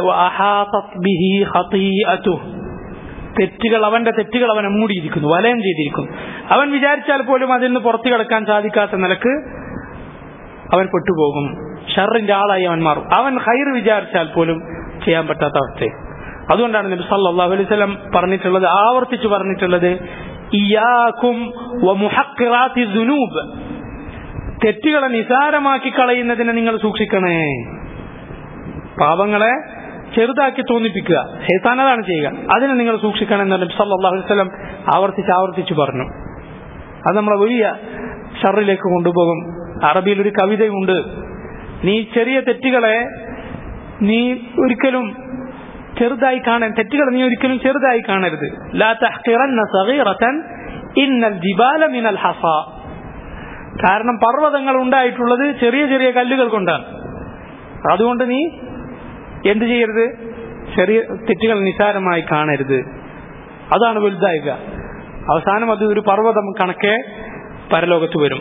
തെറ്റുകൾ അവന്റെ തെറ്റുകൾ അവനെ മൂടിയിരിക്കുന്നു വലയം ചെയ്തിരിക്കുന്നു അവൻ വിചാരിച്ചാൽ പോലും അതിൽ നിന്ന് പുറത്തു കിടക്കാൻ സാധിക്കാത്ത നിലക്ക് അവൻ പെട്ടുപോകും ഷറിന്റെ ആളായി അവൻ മാറും അവൻ ഹൈർ വിചാരിച്ചാൽ പോലും ചെയ്യാൻ പറ്റാത്ത അവസ്ഥ അതുകൊണ്ടാണ് നബി സല്ലല്ലാഹു അലൈഹി വസല്ലം പറഞ്ഞിട്ടുള്ളത് ആവർത്തിച്ച് പറഞ്ഞിട്ടുള്ളത് ഇയാക്കും വമുഹഖിറാത്തി ദുനൂബ് തെറ്റുകളെ നിസാരമാക്കി കളയുന്നതിനെ നിങ്ങൾ സൂക്ഷിക്കണേ പാപങ്ങളെ ചെറുതാക്കി തോന്നിപ്പിക്കുക ശൈത്താൻ അതാണ് ചെയ്യുക അതിനെ നിങ്ങൾ സൂക്ഷിക്കണം എന്ന് നബി സല്ലല്ലാഹു അലൈഹി വസല്ലം ആവർത്തിച്ച് ആവർത്തിച്ച് പറഞ്ഞു അത് നമ്മളെ വലിയ ഷറിലേക്ക് കൊണ്ടുപോകും അറബിയിൽ ഒരു കവിതയുണ്ട് നീ ചെറിയ തെറ്റുകളെ നീ ഒരിക്കലും ചെറുതായി കാണാൻ തെറ്റുകൾ നീ ഒരിക്കലും ചെറുതായി കാണരുത് ലാ തഹ്ഖിറന്ന സഗീറതൻ ഇന്നൽ ജിബാല മിനൽ ഹസ കാരണം പർവ്വതങ്ങൾ ഉണ്ടായിട്ടുള്ളത് ചെറിയ ചെറിയ കല്ലുകൾ കൊണ്ടാണ് അതുകൊണ്ട് നീ എന്ത് ചെയ്യരുത് ചെറിയ തെറ്റുകൾ നിസാരമായി കാണരുത് അതാണ് വലുതായിക അവസാനം അത് ഒരു പർവ്വതം കണക്കെ പരലോകത്ത് വരും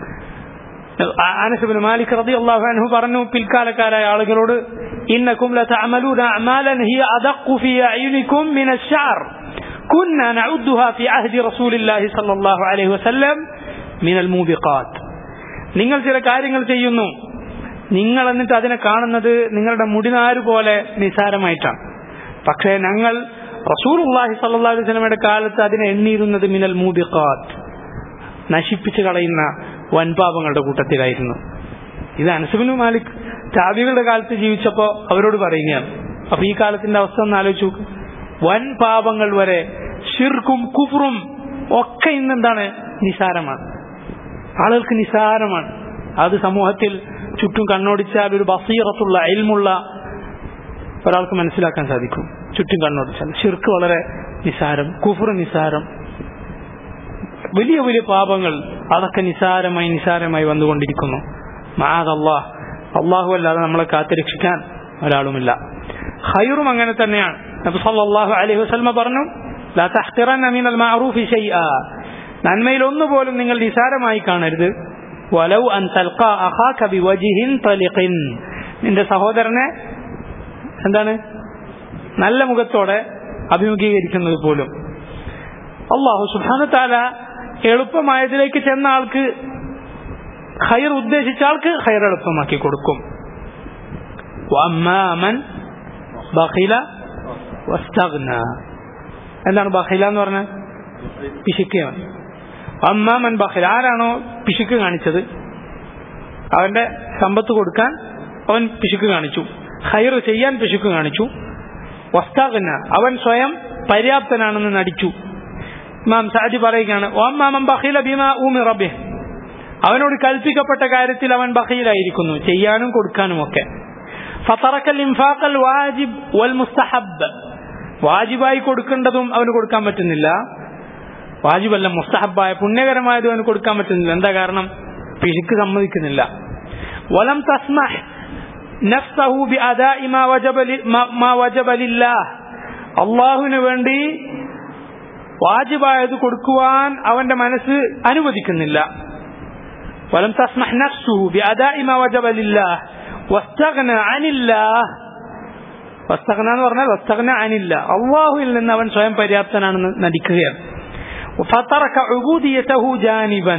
അനസുബിൻ മാലിക് റളിയല്ലാഹു അൻഹു പറഞ്ഞു പിൽക്കാലക്കാരായ ആളുകളോട് ഇന്നക്കും ലതഅമലൂന അഅമാലൻ ഹിയ അദഖു ഫീ അയുനിക്കും മിന അശ്ശഅർ كنا نعدها في عهد رسول الله صلى الله عليه وسلم من الموبقات നിങ്ങൾ ചില കാര്യങ്ങൾ ചെയ്യുന്നു നിങ്ങൾ എന്നിട്ട് അതിനെ കാണുന്നത് നിങ്ങളുടെ മുടിനാര് പോലെ നിസാരമായിട്ടാണ് പക്ഷേ ഞങ്ങൾ റസൂലുള്ളാഹി സ്വല്ലല്ലാഹു അലൈഹി വസല്ലമയുടെ കാലത്ത് അതിനെ എണ്ണിയിരുന്നത് മിനൽ മൂബിഖാത്ത് നശിപ്പിച്ചു കളയുന്ന വൻപാപങ്ങളുടെ കൂട്ടത്തിലായിരുന്നു ഇത് അനസുബിനു മാലിക് ചാബികളുടെ കാലത്ത് ജീവിച്ചപ്പോ അവരോട് പറയുകയാണ് അപ്പൊ ഈ കാലത്തിന്റെ അവസ്ഥ ഒന്ന് ആലോചിച്ചു നോക്ക് വൻ പാപങ്ങൾ വരെ ഷിർക്കും കുഫറും ഒക്കെ ഇന്നെന്താണ് നിസാരമാണ് ആളുകൾക്ക് നിസാരമാണ് അത് സമൂഹത്തിൽ ചുറ്റും കണ്ണോടിച്ചാൽ ഒരു ബസീറത്തുള്ള അയൽമുള്ള ഒരാൾക്ക് മനസ്സിലാക്കാൻ സാധിക്കും ചുറ്റും കണ്ണോടിച്ചാൽ ഷിർക്ക് വളരെ നിസാരം കുഫർ നിസാരം വലിയ വലിയ പാപങ്ങൾ അതൊക്കെ നിസാരമായി നിസാരമായി വന്നുകൊണ്ടിരിക്കുന്നു മാത് അള്ളാഹ് അള്ളാഹു അല്ലാതെ നമ്മളെ കാത്തുരക്ഷിക്കാൻ ഒരാളുമില്ല ഹൈറും അങ്ങനെ തന്നെയാണ് നബി സല്ലല്ലാഹു അലൈഹി വസല്ലമ പറഞ്ഞു ലാ തഹ്തിറന്ന മിനൽ മഅറൂഫി ഷൈആ നന്മയിൽ ഒന്നുപോലും നിങ്ങൾ നിസാരമായി കാണരുത് വലൗ അൻ തൽഖാ അഖാക ബിവജ്ഹിൻ തലിഖിൻ നിന്റെ സഹോദരനെ എന്താണ് നല്ല മുഖത്തോടെ അഭിമുഖീകരിക്കുന്നത് പോലും അള്ളാഹു സുബ്ഹാനഹു തആല എളുപ്പമായതിലേക്ക് ചെന്ന ആൾക്ക് ഖൈർ ഉദ്ദേശിച്ച ആൾക്ക് ഖൈർ എളുപ്പമാക്കി കൊടുക്കും വഅമ്മാമൻ ബഖില വസ്തഗ്ന എന്താണ് ബഖില എന്ന് പറഞ്ഞാൽ പിശുക്കുകയാണ് അമ്മാമൻ ബഖില ആരാണോ പിശുക്ക് കാണിച്ചത് അവന്റെ സമ്പത്ത് കൊടുക്കാൻ അവൻ പിശുക്ക് കാണിച്ചു ഖൈർ ചെയ്യാൻ പിശുക്ക് കാണിച്ചു വസ്താഗന അവൻ സ്വയം പര്യാപ്തനാണെന്ന് നടിച്ചു ഇമാം സാജി പറയുകയാണ് ഓമ്മാമൻ ബഖീല ബിമാ ഊമി റബ്ബി അവനോട് കൽപ്പിക്കപ്പെട്ട കാര്യത്തിൽ അവൻ ബഖീലായിരിക്കുന്നു ചെയ്യാനും കൊടുക്കാനും ഒക്കെ ഫതറക്കൽ ഇൻഫാഖൽ വാജിബ് വൽ മുസ്തഹബ് വാജിബായി കൊടുക്കേണ്ടതും അവന് കൊടുക്കാൻ പറ്റുന്നില്ല വാജിബല്ല മുസ്തഹബായ പുണ്യകരമായതും അവന് കൊടുക്കാൻ പറ്റുന്നില്ല എന്താ കാരണം പിശുക്ക് സമ്മതിക്കുന്നില്ല വലം തസ്മഹ് നഫ്സഹു ബിഅദാഇ മാ വജബ മാ വജബ ലില്ലാഹ് അള്ളാഹുവിന് വേണ്ടി വാജിബായത് കൊടുക്കുവാൻ അവന്റെ മനസ്സ് അനുവദിക്കുന്നില്ല വലം തസ്മഹ് നഫ്സുഹു ബിഅദാഇ മാ വജബ ലില്ലാഹ് വസ്തഗ്ന അനില്ലാഹ് വസ്തഗ്ന എന്ന് പറഞ്ഞാൽ വസ്തഗ്ന അനില്ല അള്ളാഹുവിൽ നിന്ന് അവൻ സ്വയം പര്യാപ്തനാണെന്ന് നടിക്കുകയാണ് ഫതറക ഉബൂദിയതഹു ജാനിബൻ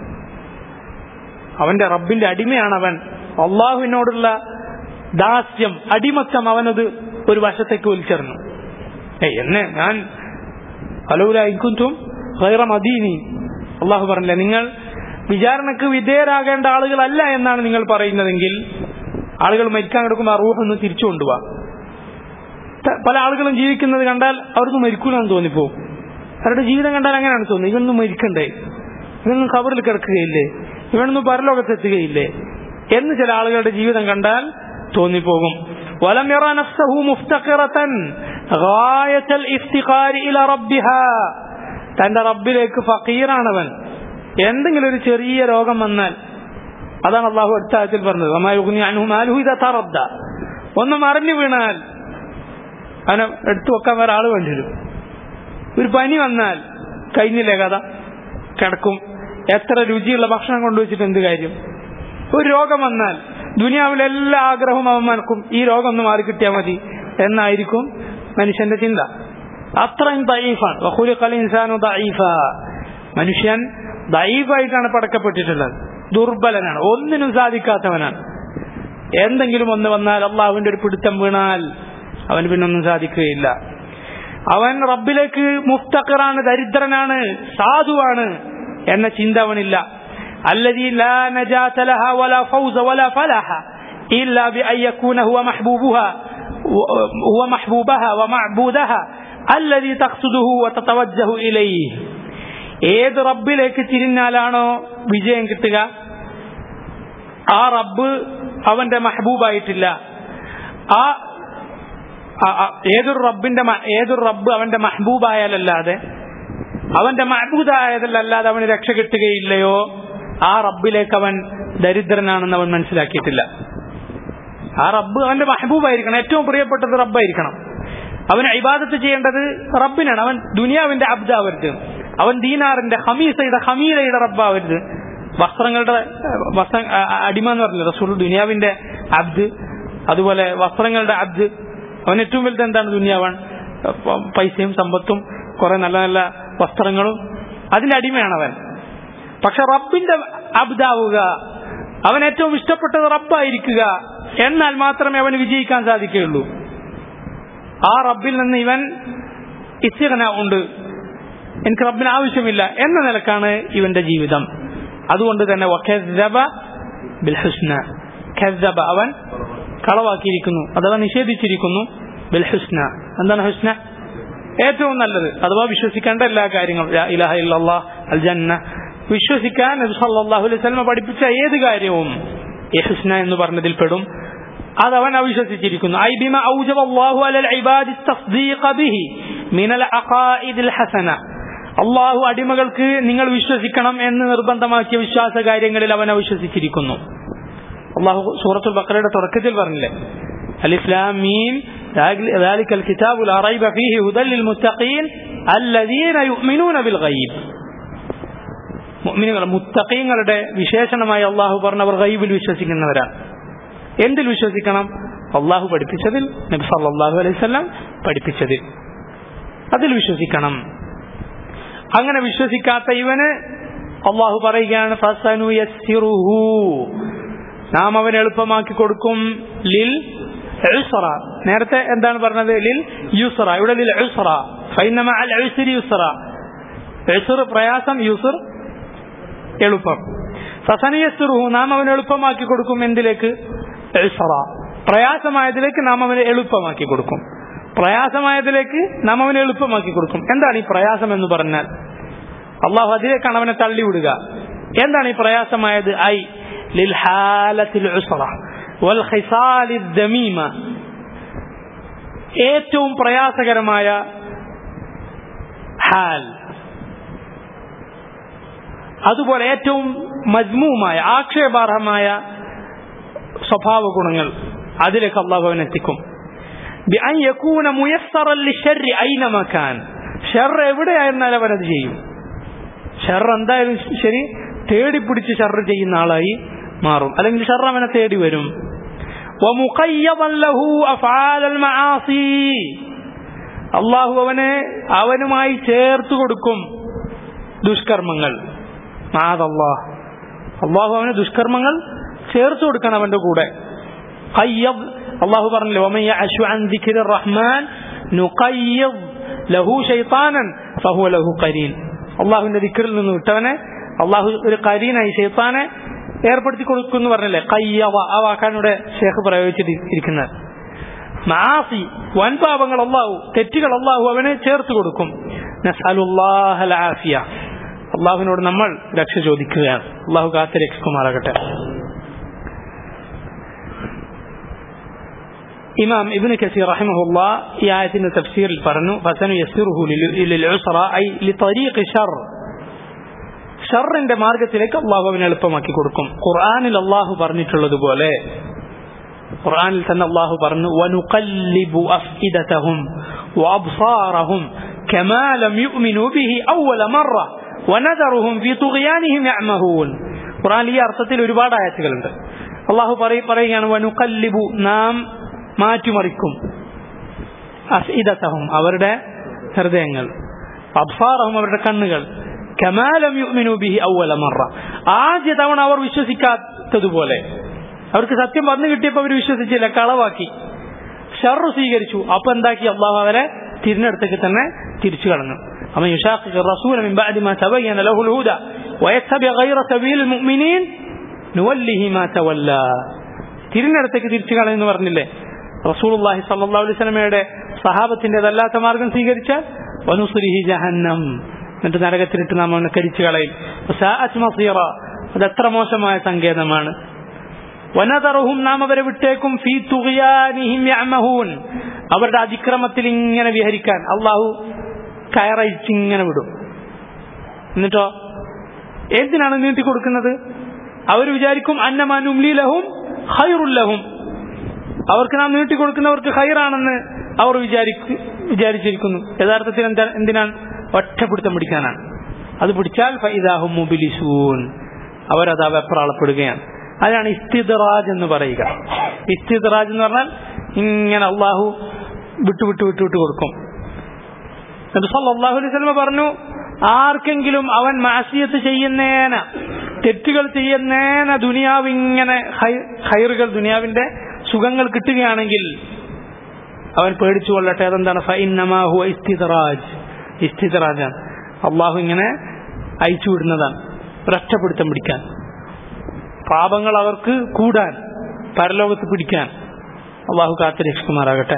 അവന്റെ റബ്ബിന്റെ അടിമയാണ് അവൻ അള്ളാഹുവിനോടുള്ള ദാസ്യം അടിമത്തം അവനത് ഒരു വശത്തേക്ക് വലിച്ചെറിഞ്ഞു ഏയ് എന്നെ ഞാൻ ഹലൂലായിക്കും ഹൈറ മദീനി അള്ളാഹു പറഞ്ഞില്ല നിങ്ങൾ വിചാരണക്ക് വിധേയരാകേണ്ട ആളുകളല്ല എന്നാണ് നിങ്ങൾ പറയുന്നതെങ്കിൽ ആളുകൾ മരിക്കാൻ കിടക്കുമ്പോൾ ആ റൂഹ് ഒന്ന് തിരിച്ചു കൊണ്ടുപോവാ പല ആളുകളും ജീവിക്കുന്നത് കണ്ടാൽ അവർക്ക് മരിക്കൂലെന്ന് തോന്നിപ്പോവും അവരുടെ ജീവിതം കണ്ടാൽ അങ്ങനെയാണ് തോന്നുന്നത് ഇവനൊന്നും മരിക്കണ്ടേ ഇവനൊന്നും കബറിൽ കിടക്കുകയില്ലേ ഇവനൊന്നും പരലോകത്തെത്തുകയില്ലേ എന്ന് ചില ആളുകളുടെ ജീവിതം കണ്ടാൽ തോന്നിപ്പോകും ولم يرى نفسه مفتقرة غاية الافتقار إلى ربها തന്റെ റബ്ബിലേക്ക് ഫക്കീറാണവൻ എന്തെങ്കിലും ഒരു ചെറിയ രോഗം വന്നാൽ അതാണ് അള്ളാഹു അടുത്ത ആയത്തിൽ പറഞ്ഞത് തറദ്ദ ഒന്ന് മറിഞ്ഞു വീണാൽ അവനെ എടുത്തു വെക്കാൻ വേറെ ആള് വേണ്ടി വരും ഒരു പനി വന്നാൽ കഴിഞ്ഞില്ലേ കഥ കിടക്കും എത്ര രുചിയുള്ള ഭക്ഷണം കൊണ്ടുവച്ചിട്ട് എന്ത് കാര്യം ഒരു രോഗം വന്നാൽ ദുനിയാവിലെ എല്ലാ ആഗ്രഹവും അവൻ മനക്കും ഈ രോഗം ഒന്ന് മാറി കിട്ടിയാൽ മതി എന്നായിരിക്കും മനുഷ്യന്റെ ചിന്ത അത്രയും ദയീഫാണ് വഹുലിഖൽ ഇൻസാനു ദയീഫ മനുഷ്യൻ ദയീഫായിട്ടാണ് പടക്കപ്പെട്ടിട്ടുള്ളത് ദുർബലനാണ് ഒന്നിനും സാധിക്കാത്തവനാണ് എന്തെങ്കിലും ഒന്ന് വന്നാൽ അള്ളാഹുവിന്റെ ഒരു പിടുത്തം വീണാൽ അവന് പിന്നൊന്നും സാധിക്കുകയില്ല അവൻ റബ്ബിലേക്ക് മുഫ്തഖറാണ് ദരിദ്രനാണ് സാധുവാണ് എന്ന ചിന്ത അവനില്ല الذي لا نجاة لها ولا فوز ولا فلاح إلا بأن يكون هو محبوبها هو محبوبها ومعبودها الذي تقصده وتتوجه إليه ഏത് റബ്ബിലേക്ക് തിരിഞ്ഞാലാണോ വിജയം കിട്ടുക ആ റബ്ബ് അവന്റെ മഹബൂബായിട്ടില്ല ആ ആ- ആ- ഏതൊരു റബ്ബിന്റെ മ- ഏതൊരു റബ്ബ് അവന്റെ മഹബൂബായാലല്ലാതെ അവന്റെ മഹബൂദായതല്ലാതെ അവന് രക്ഷ കിട്ടുകയില്ലയോ ആ റബ്ബിലേക്ക് അവൻ ദരിദ്രനാണെന്ന് അവൻ മനസ്സിലാക്കിയിട്ടില്ല ആ റബ്ബ് അവന്റെ മഹബൂബായിരിക്കണം ഏറ്റവും പ്രിയപ്പെട്ടത് റബ്ബായിരിക്കണം അവന് ഇബാദത്ത് ചെയ്യേണ്ടത് റബ്ബിനാണ് അവൻ ദുനിയാവിന്റെ അബ്ദാവരുത് അവൻ ദീനാറിന്റെ ഹമീസയുടെ ഹമീലയുടെ റബ്ബാവരുത് വസ്ത്രങ്ങളുടെ ഏഹ്, വസ്ത്ര ആ- ആ- അടിമ എന്ന് പറഞ്ഞില്ല റസൂൽ ദുനിയാവിന്റെ അബ്ദ് അതുപോലെ വസ്ത്രങ്ങളുടെ അബ്ദ് അവൻ ഏറ്റവും വലുത് എന്താണ് ദുനിയാവാൻ പ- പൈസയും സമ്പത്തും കുറെ നല്ല നല്ല വസ്ത്രങ്ങളും അതിന്റെ അടിമയാണ് അവൻ പക്ഷെ റബ്ബിന്റെ അബ്ദാവുക അവൻ ഏറ്റവും ഇഷ്ടപ്പെട്ടത് റബ്ബായിരിക്കുക എന്നാൽ മാത്രമേ അവന് വിജയിക്കാൻ സാധിക്കുകയുള്ളൂ ആ റബ്ബിൽ നിന്ന് ഇവൻ ഇസ്തിഗന ഉണ്ട് എനിക്ക് റബ്ബിന് ആവശ്യമില്ല എന്ന നിലക്കാണ് ഇവന്റെ ജീവിതം അതുകൊണ്ട് തന്നെ വഖദ്ദബ ബിൽ ഹുസ്ന ഖദ്ദബ അവൻ കളവാക്കിയിരിക്കുന്നു അഥവാ നിഷേധിച്ചിരിക്കുന്നു ബിൽ ഹുസ്ന എന്താണ് ഹുസ്ന ഏറ്റവും നല്ലത് അഥവാ വിശ്വസിക്കേണ്ട എല്ലാ കാര്യങ്ങളും ലാ ഇലാഹ ഇല്ലല്ലാഹ് അൽ ജന്ന വിശ്വസിക്കാൻ നബി സല്ലല്ലാഹു അലൈഹി വസല്ലം പഠിപ്പിച്ച ഏത് കാര്യവും ഈ ഹുസ്ന എന്ന് പറഞ്ഞതിൽ പെടും അത് അവൻ അവിശ്വസിച്ചിരിക്കുന്നു ഐ ബിമ ഔജബ അല്ലാഹു അലൽ ഇബാദി തസ്ദീഖ ബിഹി മിനൽ അഖായിദിൽ ഹസന അള്ളാഹു അടിമകൾക്ക് നിങ്ങൾ വിശ്വസിക്കണം എന്ന് നിർബന്ധമാക്കിയ വിശ്വാസ കാര്യങ്ങളിൽ അവൻ അവിശ്വസിച്ചിരിക്കുന്നു അള്ളാഹു സൂറത്തുൽ ബക്കറയുടെ തുടക്കത്തിൽ പറഞ്ഞില്ലേ الإسلام ميم ذلك الكتاب لا ريب فيه هدى للمتقين الذين يؤمنون بالغيب മുഅ്മിനുകൾ മുത്തഖീങ്ങളുടെ വിശേഷണമായി അള്ളാഹു പറഞ്ഞവർ ഗൈബിൽ വിശ്വസിക്കുന്നവരാണ് എന്തിൽ വിശ്വസിക്കണം അള്ളാഹു പഠിപ്പിച്ചതിൽ നബി സല്ലല്ലാഹു അലൈഹി വസല്ലം പഠിപ്പിച്ചതിൽ അതിൽ വിശ്വസിക്കണം അങ്ങനെ വിശ്വസിക്കാത്ത ഇവന് അള്ളാഹു പറയുകയാണ് ഫസനു യസ്സിറുഹു നാം അവന് എളുപ്പമാക്കി കൊടുക്കും ലിൽ ഉസ്റ നേരത്തെ എന്താണ് പറഞ്ഞത് ലിൽ യുസ്റ ഇവിടെ ലിൽ ഉസ്റ ഫൈനമ അൽ ഉസ്രി യുസ്റ ഉസ്ർ പ്രയാസം യുസ്ർ എളുപ്പം ഫസനിയസ്റുഹു നാം അവന് എളുപ്പമാക്കി കൊടുക്കും എന്തിലേക്ക് ഉസ്റ പ്രയാസമായതിലേക്ക് നാം അവന് എളുപ്പമാക്കി കൊടുക്കും പ്രയാസമായതിലേക്ക് നാം അവനെ എളുപ്പമാക്കി കൊടുക്കും എന്താണ് ഈ പ്രയാസം എന്ന് പറഞ്ഞാൽ അള്ളാഹു അതിലേക്കാണ് അവനെ തള്ളിവിടുക എന്താണ് ഈ പ്രയാസമായത് ഐ ലിൽഹാലത്തിൽ ഉസ്റ വൽ ഖിസാലി ദമീമ ഏറ്റവും പ്രയാസകരമായ ഹാൽ അതുപോലെ ഏറ്റവും മജ്മൂമായ ആക്ഷേപാർഹമായ സ്വഭാവ ഗുണങ്ങൾ അതിലേക്ക് അള്ളാഹു അവനെത്തിക്കും ബിഅൻ യകൂന മുയസ്സറൻ ലിശ്ശർരി ഐനമ കാൻ ഷർ എവിടെയായിരുന്നാലും അവനത് ചെയ്യും ഷർ എന്തായാലും ശരി തേടിപ്പിടിച്ച് ഷർ ചെയ്യുന്ന ആളായി മാറും അല്ലെങ്കിൽ ഷർ അവനെ തേടി വരും ومقيضا له أفعال المعاصي അള്ളാഹു അവന് അവനുമായി ചേർത്ത് കൊടുക്കും ദുഷ്കർമ്മങ്ങൾ മാതല്ലാഹ് അള്ളാഹു അവന് ദുഷ്കർമ്മങ്ങൾ ചേർത്ത് കൊടുക്കണം അവന്റെ കൂടെ ഖയ്യദ് അള്ളാഹു പറഞ്ഞില്ലേ വമൻ യഅശു അൻ ദിക്രി റഹ്മാൻ നുഖയ്യദ് ലഹു ശൈത്താനൻ ഫഹുവ ലഹു ഖരീൻ അള്ളാഹുവിന്റെ ദിക്റിൽ നിന്ന് വിട്ടവനെ അള്ളാഹു ഒരു കരീനായി ശൈത്താനെ ഏർപ്പെടുത്തി കൊടുക്കുന്നു പറഞ്ഞില്ലേ കയ്യവ ആ വാക്കാണ് ഇവിടെ ഷേഖ് പ്രയോഗിച്ചിരിക്കുന്നത് മാസി വൻപാപങ്ങൾ അള്ളാഹു തെറ്റുകൾ അള്ളാഹു അവന് ചേർത്ത് കൊടുക്കും നസ്അലുല്ലാഹൽ ആഫിയ അള്ളാഹുവിനോട് നമ്മൾ രക്ഷ ചോദിക്കുകയാണ് അള്ളാഹു കാത്ത് രക്ഷിക്കുമാറാകട്ടെ ഇമാം ഇബ്നു കസീർ റഹിമഹുല്ല ഈ ആയത്തിന്റെ തഫ്സീറിൽ പറഞ്ഞു ഫസനു യസ്സിറുഹു ലിൽ ഉസ്റ ഐ ലിതരീഖി ശർ ഷറിന്റെ മാർഗത്തിലേക്ക് അള്ളാഹു അവനെ എളുപ്പമാക്കി കൊടുക്കും ഖുർആനിൽ അള്ളാഹു പറഞ്ഞിട്ടുള്ളതുപോലെ ഖുർആനിൽ തന്നെ അള്ളാഹു പറഞ്ഞു വനുഖല്ലിബു അഫ്ഇദതഹും വഅബ്സാറഹും كما لم يؤمنوا به أول مرة ونذرهم في طغيانهم يعمهون ഖുർആൻ ഈ അർത്ഥത്തിൽ ഒരുപാട് ആയത്തുകളുണ്ട് അള്ളാഹു പറയുകയാണ് വനുഖല്ലിബു നാം മാറ്റിമറിക്കും അഫ്ഇദതഹും അവരുടെ ഹൃദയങ്ങൾ അബ്സാറഹും അവരുടെ കണ്ണുകൾ കമാലം യുഅ്മിനു ബിഹി അവല മറ ആദ്യ തവണ അവർ വിശ്വസിക്കാത്തതുപോലെ അവർക്ക് സത്യം വന്നു കിട്ടിയപ്പോൾ അവർ വിശ്വസിച്ചില്ല കളവാക്കി ഷർറ് സ്വീകരിച്ചു അപ്പൊ എന്താക്കി അള്ളാഹു അവരെ തിരിഞ്ഞടുത്തേക്ക് തന്നെ തിരിച്ചു കളഞ്ഞു أما يشاقق الرسول من بعد ما تبين له الهدى ويتبع غير سبيل المؤمنين نوله ما تولى തിരിഞ്ഞടുത്തേക്ക് തിരിച്ചു കളയെന്ന് പറഞ്ഞില്ലേ റസൂലുള്ളാഹി സല്ലല്ലാഹു അലൈഹി വസല്ലമയുടെ സഹാബത്തിൻ്റെതല്ലാത്ത മാർഗം സ്വീകരിച്ചാൽ വനുസുരിഹി ജഹന്നം എന്നിട്ട് നരകത്തിലിട്ട് നാം അവനെ കരിച്ചു കളയും വസാഅത്ത് മസീറ അത് എത്ര മോശമായ സങ്കേതമാണ് വനതറുഹും നാം അവരെ വിട്ടേക്കും ഫീ തുഗിയാനിഹിം യഅമഹൂൻ അവരുടെ അതിക്രമത്തിൽ ഇങ്ങനെ വിഹരിക്കാൻ അള്ളാഹു കയറയിച്ച് ഇങ്ങനെ വിടും എന്നിട്ടോ എന്തിനാണ് നീട്ടി കൊടുക്കുന്നത് അവർ വിചാരിക്കും അന്നമാനുംലീലഹും ഹൈറുല്ലഹും അവർക്ക് നാം നീട്ടി കൊടുക്കുന്നവർക്ക് ഹൈറാണെന്ന് അവർ വിചാരിക്കു വിചാരിച്ചിരിക്കുന്നു യഥാർത്ഥത്തിൽ എന്താ എന്തിനാണ് ഒറ്റപ്പിടുത്തം പിടിക്കാനാണ് അത് പിടിച്ചാൽ ഫൈദാഹും മുബിലിസൂൻ അവരത് വെപ്രാളപ്പെടുകയാണ് അതാണ് ഇസ്തിദറാജ് എന്ന് പറയുക ഇസ്തിദറാജ് എന്ന് പറഞ്ഞാൽ ഇങ്ങനെ അള്ളാഹു വിട്ടു വിട്ടു വിട്ടു വിട്ടു കൊടുക്കും നബി സല്ലല്ലാഹു അലൈഹി വസല്ലം പറഞ്ഞു ആർക്കെങ്കിലും അവൻ മാസിയത്ത് ചെയ്യുന്നേന തെറ്റുകൾ ചെയ്യുന്നേന ദുനിയാവ് ഇങ്ങനെ ഹൈറുകൾ ദുനിയാവിന്റെ സുഖങ്ങൾ കിട്ടുകയാണെങ്കിൽ അവൻ പേടിച്ചു കൊള്ളട്ടെ അതെന്താണ് ഫൈനമാഹു ഇസ്തിദറാജ് ഇസ്തിദറാജാണ് അള്ളാഹു ഇങ്ങനെ അയച്ചു വിടുന്നതാണ് ഒരൊറ്റപ്പിടുത്തം പിടിക്കാൻ പാപങ്ങൾ അവർക്ക് കൂടാൻ പരലോകത്ത് പിടിക്കാൻ അള്ളാഹു കാത്തു രക്ഷിക്കുമാറാകട്ടെ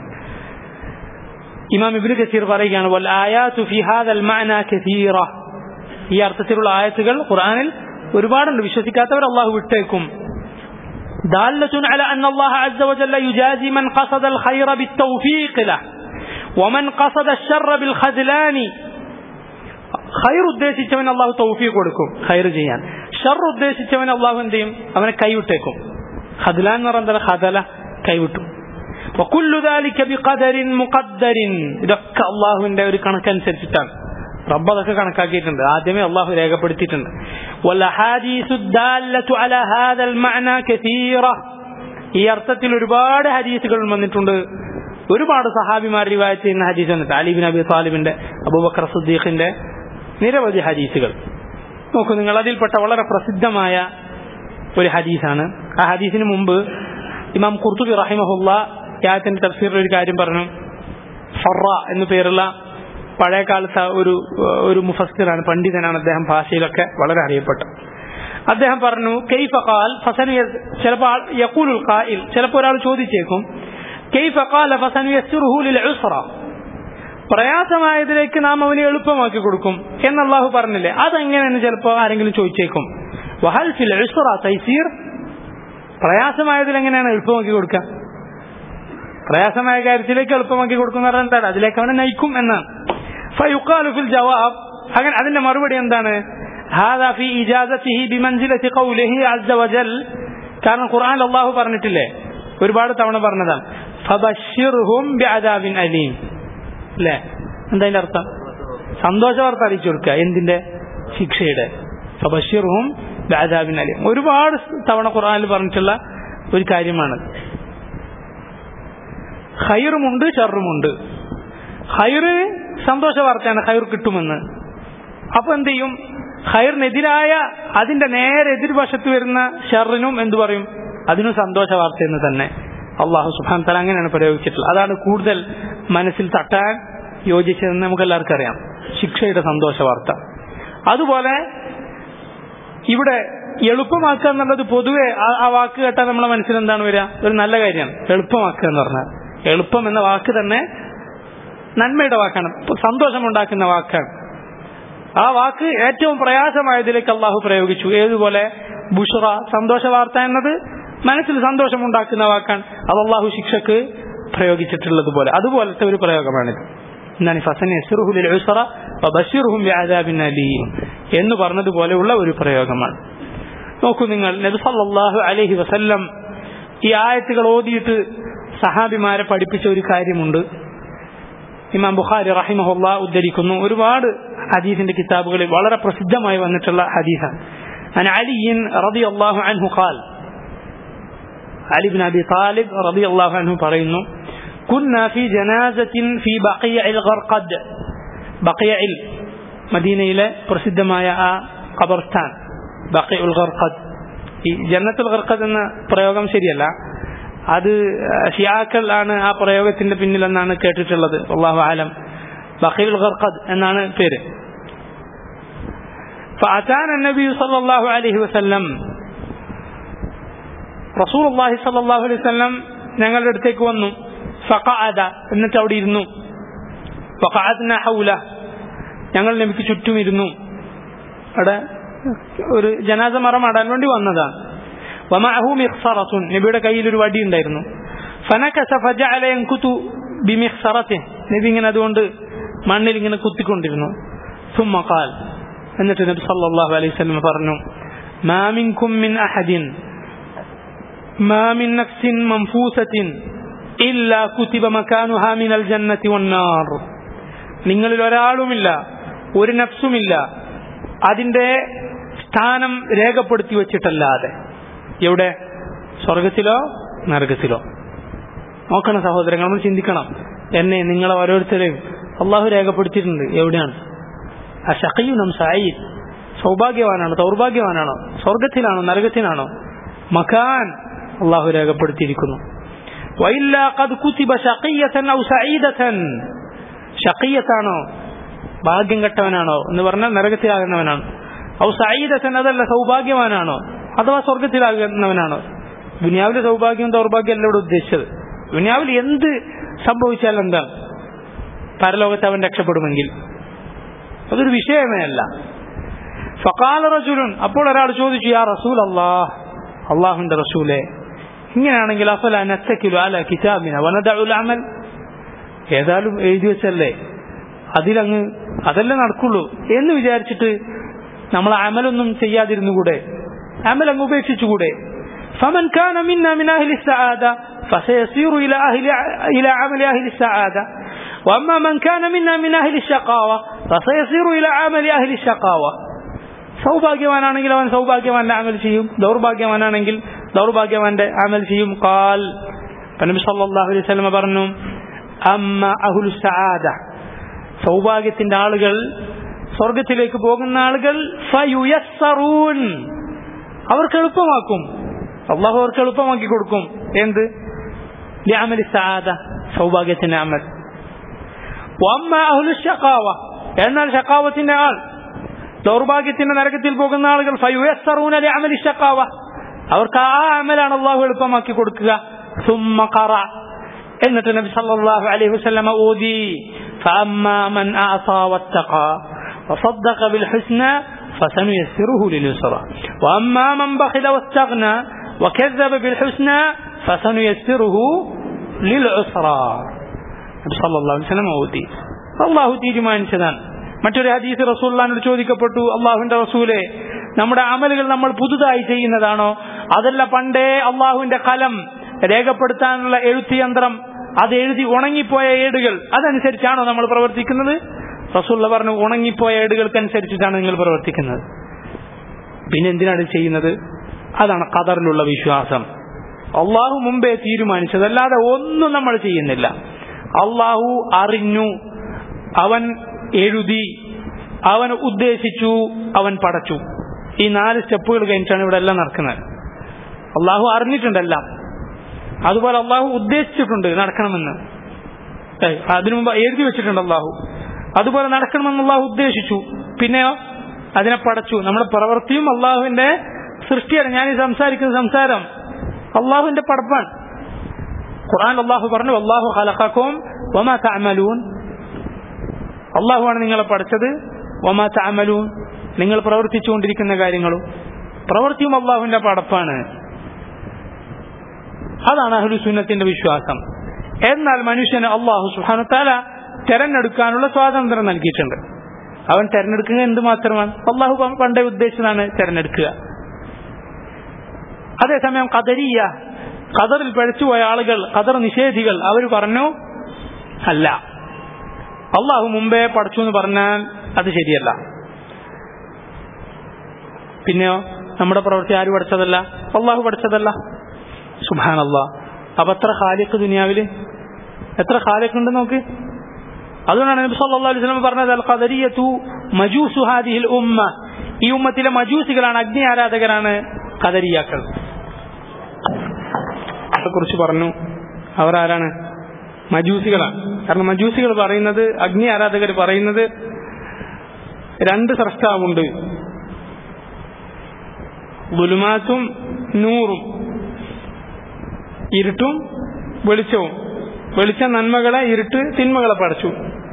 ഇമാം ഇബ്നു കസീർ പറയുകയാണ് വൽ ആയാതു ഫി ഹാദൽ മഅന കസീറ ഈ അർത്ഥത്തിലുള്ള ആയത്തുകൾ ഖുർആനിൽ ഒരുപാടുണ്ട് വിശ്വസിക്കാത്തവർ അള്ളാഹു വിട്ടേക്കും دالة على أن الله عز وجل يجازي من قصد الخير بالتوفيق له ومن قصد الشر بالخذلان ഖൈർ ഉദ്ദേശിച്ചവൻ അള്ളാഹു തൗഫീഖ് കൊടുക്കും ഖൈർ ചെയ്യാൻ ഷർ ഉദ്ദേശിച്ചവൻ അള്ളാഹു എന്ത് ചെയ്യും അവനെ കൈവിട്ടേക്കും ഖദ്ലാൻ എന്ന് പറഞ്ഞാൽ ഖദല കൈവിട്ടു وكل ذلك بقدر مقدر ഇതൊക്കെ അള്ളാഹുവിന്റെ ഒരു കണക്കനുസരിച്ചിട്ടാണ് റബ്ബ് അതൊക്കെ കണക്കാക്കിയിട്ടുണ്ട് ആദ്യമേ അള്ളാഹു രേഖപ്പെടുത്തിയിട്ടുണ്ട് والأحاديث الدالة على هذا المعنى كثيرة ഈ അർത്ഥത്തിൽ ഒരുപാട് ഹദീസുകൾ വന്നിട്ടുണ്ട് ഒരുപാട് സഹാബിമാർ റിവായത്ത് ചെയ്യുന്ന ഹദീസ് വന്നിട്ട് അലിബിൻ അബി താലിബിന്റെ അബൂബക്കർ സുദ്ദീഖിന്റെ നിരവധി ഹദീസുകൾ നോക്കൂ നിങ്ങൾ അതിൽപ്പെട്ട വളരെ പ്രസിദ്ധമായ ഒരു ഹദീസാണ് ആ ഹദീസിന് മുമ്പ് ഇമാം കുർത്തുബി റഹിമഹുല്ല യാത്തിന്റെ തഫ്സീറിൽ ഒരു കാര്യം പറഞ്ഞു ഫറ എന്നു പേരുള്ള പഴയ കാലത്തെ ഒരു ഒരു മുഫസ്തിറാണ് പണ്ഡിതനാണ് അദ്ദേഹം ഭാഷയിലൊക്കെ വളരെ അറിയപ്പെട്ടത് അദ്ദേഹം പറഞ്ഞു കെയ്ഫ ഖാൽ ഫസനു ചിലപ്പോൾ യഖൂലുൽ ഖായിൽ ചിലപ്പോൾ ഒരാൾ ചോദിച്ചേക്കും കെയ്ഫ ഖാല ഫസനു യസ്റുഹു ലിൽ ഉസ്റ പ്രയാസമായതിലേക്ക് നാം അവന് എളുപ്പമാക്കി കൊടുക്കും എന്ന് അള്ളാഹു പറഞ്ഞില്ലേ അതെങ്ങനെയെന്ന് ചിലപ്പോൾ ആരെങ്കിലും ചോദിച്ചേക്കും വഹൽ ഫിൽ ഉസ്റ തൈസീർ പ്രയാസമായതിൽ എങ്ങനെയാണ് എളുപ്പമാക്കി കൊടുക്കുക പ്രയാസമായ കാര്യത്തിലേക്ക് എളുപ്പമാക്കി കൊടുക്കുന്ന പറഞ്ഞാൽ എന്താണ് അതിലേക്ക് അവനെ നയിക്കും എന്നാണ് ഫയുഖാലു ഫിൽ ജവാബ് അങ്ങനെ അതിന്റെ മറുപടി എന്താണ് ഹാദാ ഫി ഇജാസത്തിഹി ബിമൻസിലത്തി ഖൗലിഹി അസ്സ വജൽ കാരണം ഖുർആൻ അല്ലാഹു പറഞ്ഞിട്ടില്ലേ ഒരുപാട് തവണ പറഞ്ഞതാണ് ഫബശ്ശിർഹും ബിഅദാബിൻ അലീം അല്ലേ എന്താ അതിന്റെ അർത്ഥം സന്തോഷ വാർത്ത അറിയിച്ചു കൊടുക്കുക എന്തിന്റെ ശിക്ഷയുടെ ഫബശ്ശിർഹും ബിഅദാബിൻ അലീം ഒരുപാട് തവണ ഖുർആനിൽ പറഞ്ഞിട്ടുള്ള ഒരു കാര്യമാണ് ഹൈറുമുണ്ട് ഷറുമുണ്ട് ഹൈറ് സന്തോഷ വാർത്തയാണ് ഹൈർ കിട്ടുമെന്ന് അപ്പൊ എന്ത് ചെയ്യും ഹൈറിനെതിരായ അതിന്റെ നേരെ എതിർവശത്ത് വരുന്ന ഷറിനും എന്തു പറയും അതിനും സന്തോഷ വാർത്ത എന്ന് തന്നെ അള്ളാഹു സുഹാൻ തല അങ്ങനെയാണ് പ്രയോഗിച്ചിട്ടുള്ളത് അതാണ് കൂടുതൽ മനസ്സിൽ തട്ടാൻ യോജിച്ചതെന്ന് നമുക്ക് എല്ലാവർക്കും അറിയാം ശിക്ഷയുടെ സന്തോഷ വാർത്ത അതുപോലെ ഇവിടെ എളുപ്പമാക്കുക എന്നുള്ളത് പൊതുവെ ആ വാക്ക് കേട്ടാൽ നമ്മളെ മനസ്സിൽ എന്താണ് വരിക ഒരു നല്ല കാര്യമാണ് എളുപ്പമാക്കുക എന്ന് പറഞ്ഞാൽ എളുപ്പം എന്ന വാക്ക് തന്നെ നന്മയുടെ വാക്കാണ് സന്തോഷമുണ്ടാക്കുന്ന വാക്കാണ് ആ വാക്ക് ഏറ്റവും പ്രയാസമായതിലേക്ക് അള്ളാഹു പ്രയോഗിച്ചു ഏതുപോലെ ബുഷറ സന്തോഷ വാർത്ത എന്നത് മനസ്സിൽ സന്തോഷമുണ്ടാക്കുന്ന വാക്കാണ് അത് അള്ളാഹു ശിക്ഷക്ക് പ്രയോഗിച്ചിട്ടുള്ളത് പോലെ അതുപോലത്തെ ഒരു പ്രയോഗമാണിത് എന്താണ് എന്ന് പറഞ്ഞതുപോലെയുള്ള ഒരു പ്രയോഗമാണ് നോക്കൂ നിങ്ങൾ നബി സല്ലല്ലാഹു അലൈഹി വസല്ലം ഈ ആയത്തുകൾ ഓതിയിട്ട് സഹാബിമാരെ പഠിപ്പിച്ച ഒരു കാര്യമുണ്ട് ഇമാം ബുഖാരി റഹിമഹുല്ല ഉദ്ധരിക്കുന്നു ഒരുപാട് ഹദീസിന്റെ കിതാബുകളിൽ വളരെ പ്രസിദ്ധമായി വന്നിട്ടുള്ള ഹദീസാണ് عن علي رضي الله عنه قال علي بن أبي طالب رضي الله عنه പറയുന്നു كنا في جنازة في بقيع الغرقد بقيع മദീനയിലെ പ്രസിദ്ധമായ ആ ഖബർസ്ഥാൻ ബഖി ഉൽ ഖർഖദ് ഈ ജന്നത്തുൽ ഖർഖദ് എന്ന പ്രയോഗം ശരിയല്ല അത് ഷിയാക്കൾ ആണ് ആ പ്രയോഗത്തിന്റെ പിന്നിലെന്നാണ് കേട്ടിട്ടുള്ളത് അള്ളാഹു ആലം ബഖീൽ ഖർഖദ് എന്നാണ് പേര് فأتانا النبي صلى الله عليه وسلم റസൂൽ അള്ളാഹി സല്ലാഹു അലൈഹി വസല്ലം ഞങ്ങളുടെ അടുത്തേക്ക് വന്നു ഫഖഅദ എന്നിട്ട് അവിടെ ഇരുന്നു ഫഖഅദ്ന ഹൗല ഞങ്ങൾ നബിക്ക് ചുറ്റും ഇരുന്നു അവിടെ ഒരു ജനാസ മറം അടാൻ വേണ്ടി വന്നതാണ് വമഅഹു മിഖ്സറത്തുൻ നബിയുടെ കയ്യിൽ ഒരു വടി ഉണ്ടായിരുന്നു ഫനകസ ഫജഅല യൻകുതു ബിമിഖ്സറത്തിഹി നബി ഇങ്ങനെ അതുകൊണ്ട് മണ്ണിൽ ഇങ്ങനെ കുത്തിക്കൊണ്ടിരുന്നു ثم قال എന്നിട്ട് നബി സല്ലല്ലാഹു അലൈഹി വസല്ലം പറഞ്ഞു മാ മിൻകും മിൻ അഹദിൻ മാ മിൻ നഫ്സിൻ മൻഫൂസത്തിൻ ഇല്ലാ കുതിബ മകാനുഹാ മിനൽ ജന്നത്തി വന്നാർ നിങ്ങളിൽ ഒരാളുമില്ല ഒരു നഫ്സുമില്ല അതിന്റെ സ്ഥാനം രേഖപ്പെടുത്തി വെച്ചിട്ടല്ലാതെ എവിടെ സ്വർഗത്തിലോ നരകത്തിലോ നോക്കണം സഹോദരങ്ങൾ നമ്മൾ ചിന്തിക്കണം എന്നെ നിങ്ങളെ ഓരോരുത്തരെയും അള്ളാഹു രേഖപ്പെടുത്തിയിട്ടുണ്ട് എവിടെയാണ് ആ ഷഖയുനം സായിദ് സൗഭാഗ്യവാനാണോ ദൗർഭാഗ്യവാനാണോ സ്വർഗത്തിലാണോ നരകത്തിലാണോ മകാൻ അള്ളാഹു രേഖപ്പെടുത്തിയിരിക്കുന്നു വൈല്ലാ ഖദ് കുതിബ ഷഖിയതൻ ഔ സഈദതൻ ഷഖിയത്താണോ ഭാഗ്യം കെട്ടവനാണോ എന്ന് പറഞ്ഞാൽ നരകത്തിലാകുന്നവനാണ് ഔ സഈദതൻ അതല്ല സൗഭാഗ്യവാനാണോ അഥവാ സ്വർഗത്തിലാകുന്നവനാണോ ദുനിയാവിലെ സൗഭാഗ്യം ദൗർഭാഗ്യം അല്ല ഇവിടെ ഉദ്ദേശിച്ചത് ദുനിയാവിൽ എന്ത് സംഭവിച്ചാൽ എന്താണ് പരലോകത്ത് അവൻ രക്ഷപ്പെടുമെങ്കിൽ അതൊരു വിഷയമേ അല്ല ഫക്കാല റസൂലുൻ അപ്പോൾ ഒരാൾ ചോദിച്ചു യാ റസൂൽ അള്ളാഹ് അള്ളാഹുന്റെ റസൂലെ ഇങ്ങനെയാണെങ്കിൽ അഫല നത്തക്കിലു അല കിതാബിന വനദഉൽ അമൽ ഏതായാലും എഴുതി വെച്ചല്ലേ അതിലങ്ങ് അതല്ലേ നടക്കുള്ളൂ എന്ന് വിചാരിച്ചിട്ട് നമ്മൾ അമലൊന്നും ചെയ്യാതിരുന്നുകൂടെ അമൽ അങ്ങ് ഉപേക്ഷിച്ചുകൂടെ فمن كان منا من أهل السعادة فسيسير إلى أهل إلى عمل أهل السعادة وأما من كان منا من أهل الشقاوة فسيسير إلى عمل أهل الشقاوة സൗഭാഗ്യവാനാണെങ്കിൽ അവൻ സൗഭാഗ്യവാന്റെ അമൽ ചെയ്യും ദൗർഭാഗ്യവാനാണെങ്കിൽ ദൗർഭാഗ്യവാന്റെ അമൽ ചെയ്യും കാൽ നബി സല്ലല്ലാഹു അലൈഹി വസല്ലം പറഞ്ഞു അമ്മ അഹുൽ സആദ സൗഭാഗ്യത്തിന്റെ ആളുകൾ സ്വർഗത്തിലേക്ക് പോകുന്ന ആളുകൾ ഫയുയസ്സറൂൻ അവർക്ക് എളുപ്പമാക്കും അള്ളാഹു അവർക്ക് എളുപ്പമാക്കി കൊടുക്കും എന്ത് ലിഅമലി സആദ സൗഭാഗ്യത്തിന്റെ അമൽ വമ്മ അഹ്ലു ഷഖാവ എന്നാൽ ഷഖാവത്തിന്റെ ആൾ ദൗർഭാഗ്യത്തിന്റെ നരകത്തിൽ പോകുന്ന ആളുകൾ ഫയുയസ്സറൂന ലിഅമലി ഷഖാവ അവർക്ക് ആ അമലാണ് അള്ളാഹു എളുപ്പമാക്കി കൊടുക്കുക ثم قرأ എന്നിട്ട് നബി സല്ലല്ലാഹു അലൈഹി വസല്ലമ ഓതി فأما من أعطى واتقى وصدق بالحسنى فسنيسره لليسرى وأما من بخل واستغنى وكذب بالحسنى فسنيسره للعسرى നബി സല്ലല്ലാഹു അലൈഹി വസല്ലം ഓതി അള്ളാഹു തീരുമാനിച്ചതാണ് മറ്റൊരു ഹദീസ് റസൂലിനോട് ചോദിക്കപ്പെട്ടു അള്ളാഹുവിന്റെ റസൂലെ നമ്മുടെ അമലുകൾ നമ്മൾ പുതുതായി ചെയ്യുന്നതാണോ അതല്ല പണ്ടേ അള്ളാഹുവിന്റെ കലം രേഖപ്പെടുത്താനുള്ള എഴുത്തിയന്ത്രം അത് എഴുതി ഉണങ്ങിപ്പോയ ഏടുകൾ അതനുസരിച്ചാണോ നമ്മൾ പ്രവർത്തിക്കുന്നത് റസൂള്ള പറഞ്ഞു ഉണങ്ങിപ്പോയ ഏടുകൾക്കനുസരിച്ചിട്ടാണ് നിങ്ങൾ പ്രവർത്തിക്കുന്നത് പിന്നെ എന്തിനാണ് ചെയ്യുന്നത് അതാണ് ഖദറിലുള്ള വിശ്വാസം അള്ളാഹു മുമ്പേ തീരുമാനിച്ചത് അല്ലാതെ ഒന്നും നമ്മൾ ചെയ്യുന്നില്ല അള്ളാഹു അറിഞ്ഞു അവൻ എഴുതി അവൻ ഉദ്ദേശിച്ചു അവൻ പടച്ചു ഈ നാല് സ്റ്റെപ്പുകൾ കഴിഞ്ഞിട്ടാണ് ഇവിടെ എല്ലാം നടക്കുന്നത് അള്ളാഹു അറിഞ്ഞിട്ടുണ്ടെല്ലാം അതുപോലെ അള്ളാഹു ഉദ്ദേശിച്ചിട്ടുണ്ട് നടക്കണമെന്ന് ഏയ് അതിനു മുമ്പ് എഴുതി വെച്ചിട്ടുണ്ട് അള്ളാഹു അതുപോലെ നടക്കണമെന്ന് അള്ളാഹു ഉദ്ദേശിച്ചു പിന്നെയോ അതിനെ പടച്ചു നമ്മുടെ പ്രവൃത്തിയും അള്ളാഹുവിന്റെ സൃഷ്ടിയാണ് ഞാൻ ഈ സംസാരിക്കുന്ന സംസാരം അള്ളാഹുവിന്റെ പടപ്പാണ് ഖുർആൻ അള്ളാഹു പറഞ്ഞു അള്ളാഹു ഹലക്കും വമാ തഅമലൂൻ അള്ളാഹുവാണ് നിങ്ങളെ പഠിച്ചത് വമാ തഅമലൂൻ നിങ്ങൾ പ്രവർത്തിച്ചുകൊണ്ടിരിക്കുന്ന കാര്യങ്ങളും പ്രവൃത്തിയും അള്ളാഹുവിന്റെ പടപ്പാണ് അതാണ് അഹ്ലു സുന്നത്തിന്റെ വിശ്വാസം എന്നാൽ മനുഷ്യന് അള്ളാഹു സുഹാനു താല തെരഞ്ഞെടുക്കാനുള്ള സ്വാതന്ത്ര്യം നൽകിയിട്ടുണ്ട് അവൻ തെരഞ്ഞെടുക്കുക എന്ത് മാത്രമാണ് അള്ളാഹു പണ്ടേ ഉദ്ദേശിച്ചതാണ് തെരഞ്ഞെടുക്കുക അതേസമയം കദരിയ ഖദറിൽ പഴച്ചുപോയ ആളുകൾ ഖദർ നിഷേധികൾ അവർ പറഞ്ഞു അല്ല അള്ളാഹു മുമ്പേ പഠിച്ചു എന്ന് പറഞ്ഞാൽ അത് ശരിയല്ല പിന്നെയോ നമ്മുടെ പ്രവൃത്തി ആര് പഠിച്ചതല്ല അള്ളാഹു പഠിച്ചതല്ല സുബാൻ അള്ളാഹ് അപ്പൊ എത്ര ഖാലിഖ് ദുനിയാവില് എത്ര ഖാലിഖ് ഉണ്ട് നോക്ക് അതുകൊണ്ടാണ് നബി സല്ലല്ലാഹു അലൈഹി വസല്ലം പറഞ്ഞത് അൽ ഖദരിയതു മജൂസു ഹാദിഹിൽ ഉമ്മ ഈ ഉമ്മത്തിലെ മജൂസികളാണ് അഗ്നി ആരാധകരാണ് ഖദരിയാക്കൾ അള്ളാഹെ കുറിച്ച് പറഞ്ഞു അവർ ആരാണ് മജൂസികളാണ് കാരണം മജൂസികൾ പറയുന്നത് അഗ്നി ആരാധകർ പറയുന്നത് രണ്ട് സ്രഷ്ടാവുണ്ട് ഗുലുമാത്തും നൂറും ഇരുട്ടും വെളിച്ചവും വെളിച്ച നന്മകളെ ഇരുട്ട് തിന്മകളെ പടച്ചു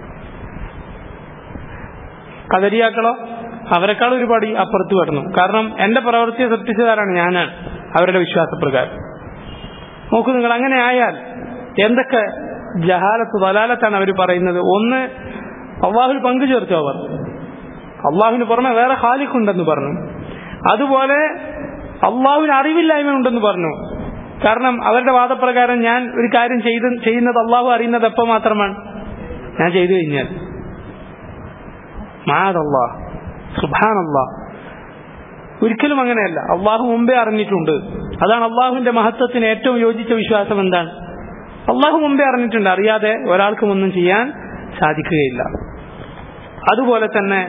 കദരിയാക്കളോ അവരെക്കാൾ ഒരുപാട് അപ്പുറത്ത് കടന്നു കാരണം എന്റെ പ്രവൃത്തിയെ സൃഷ്ടിച്ചതാരാണ് ഞാനാണ് അവരുടെ വിശ്വാസപ്രകാരം നോക്കൂ നിങ്ങൾ അങ്ങനെ ആയാൽ എന്തൊക്കെ ജഹാലത്ത് വലാലത്താണ് അവർ പറയുന്നത് ഒന്ന് അള്ളാഹുൽ പങ്കു ചേർത്തു അവർ അള്ളാഹുവിന് പുറമെ വേറെ ഖാലിഖുണ്ടെന്ന് പറഞ്ഞു അതുപോലെ അള്ളാഹുവിന് അറിവില്ലായ്മ ഉണ്ടെന്ന് പറഞ്ഞു കാരണം അവരുടെ വാദപ്രകാരം ഞാൻ ഒരു കാര്യം ചെയ്ത് ചെയ്യുന്നത് അള്ളാഹു അറിയുന്നത് എപ്പോൾ മാത്രമാണ് ഞാൻ ചെയ്തു കഴിഞ്ഞാൽ മാതല്ലാ സുബാനല്ലാ ഒരിക്കലും അങ്ങനെയല്ല അള്ളാഹു മുമ്പേ അറിഞ്ഞിട്ടുണ്ട് അതാണ് അള്ളാഹുവിന്റെ മഹത്വത്തിന് ഏറ്റവും യോജിച്ച വിശ്വാസം എന്താണ് അള്ളാഹു മുമ്പേ അറിഞ്ഞിട്ടുണ്ട് അറിയാതെ ഒരാൾക്കും ഒന്നും ചെയ്യാൻ സാധിക്കുകയില്ല അതുപോലെ തന്നെ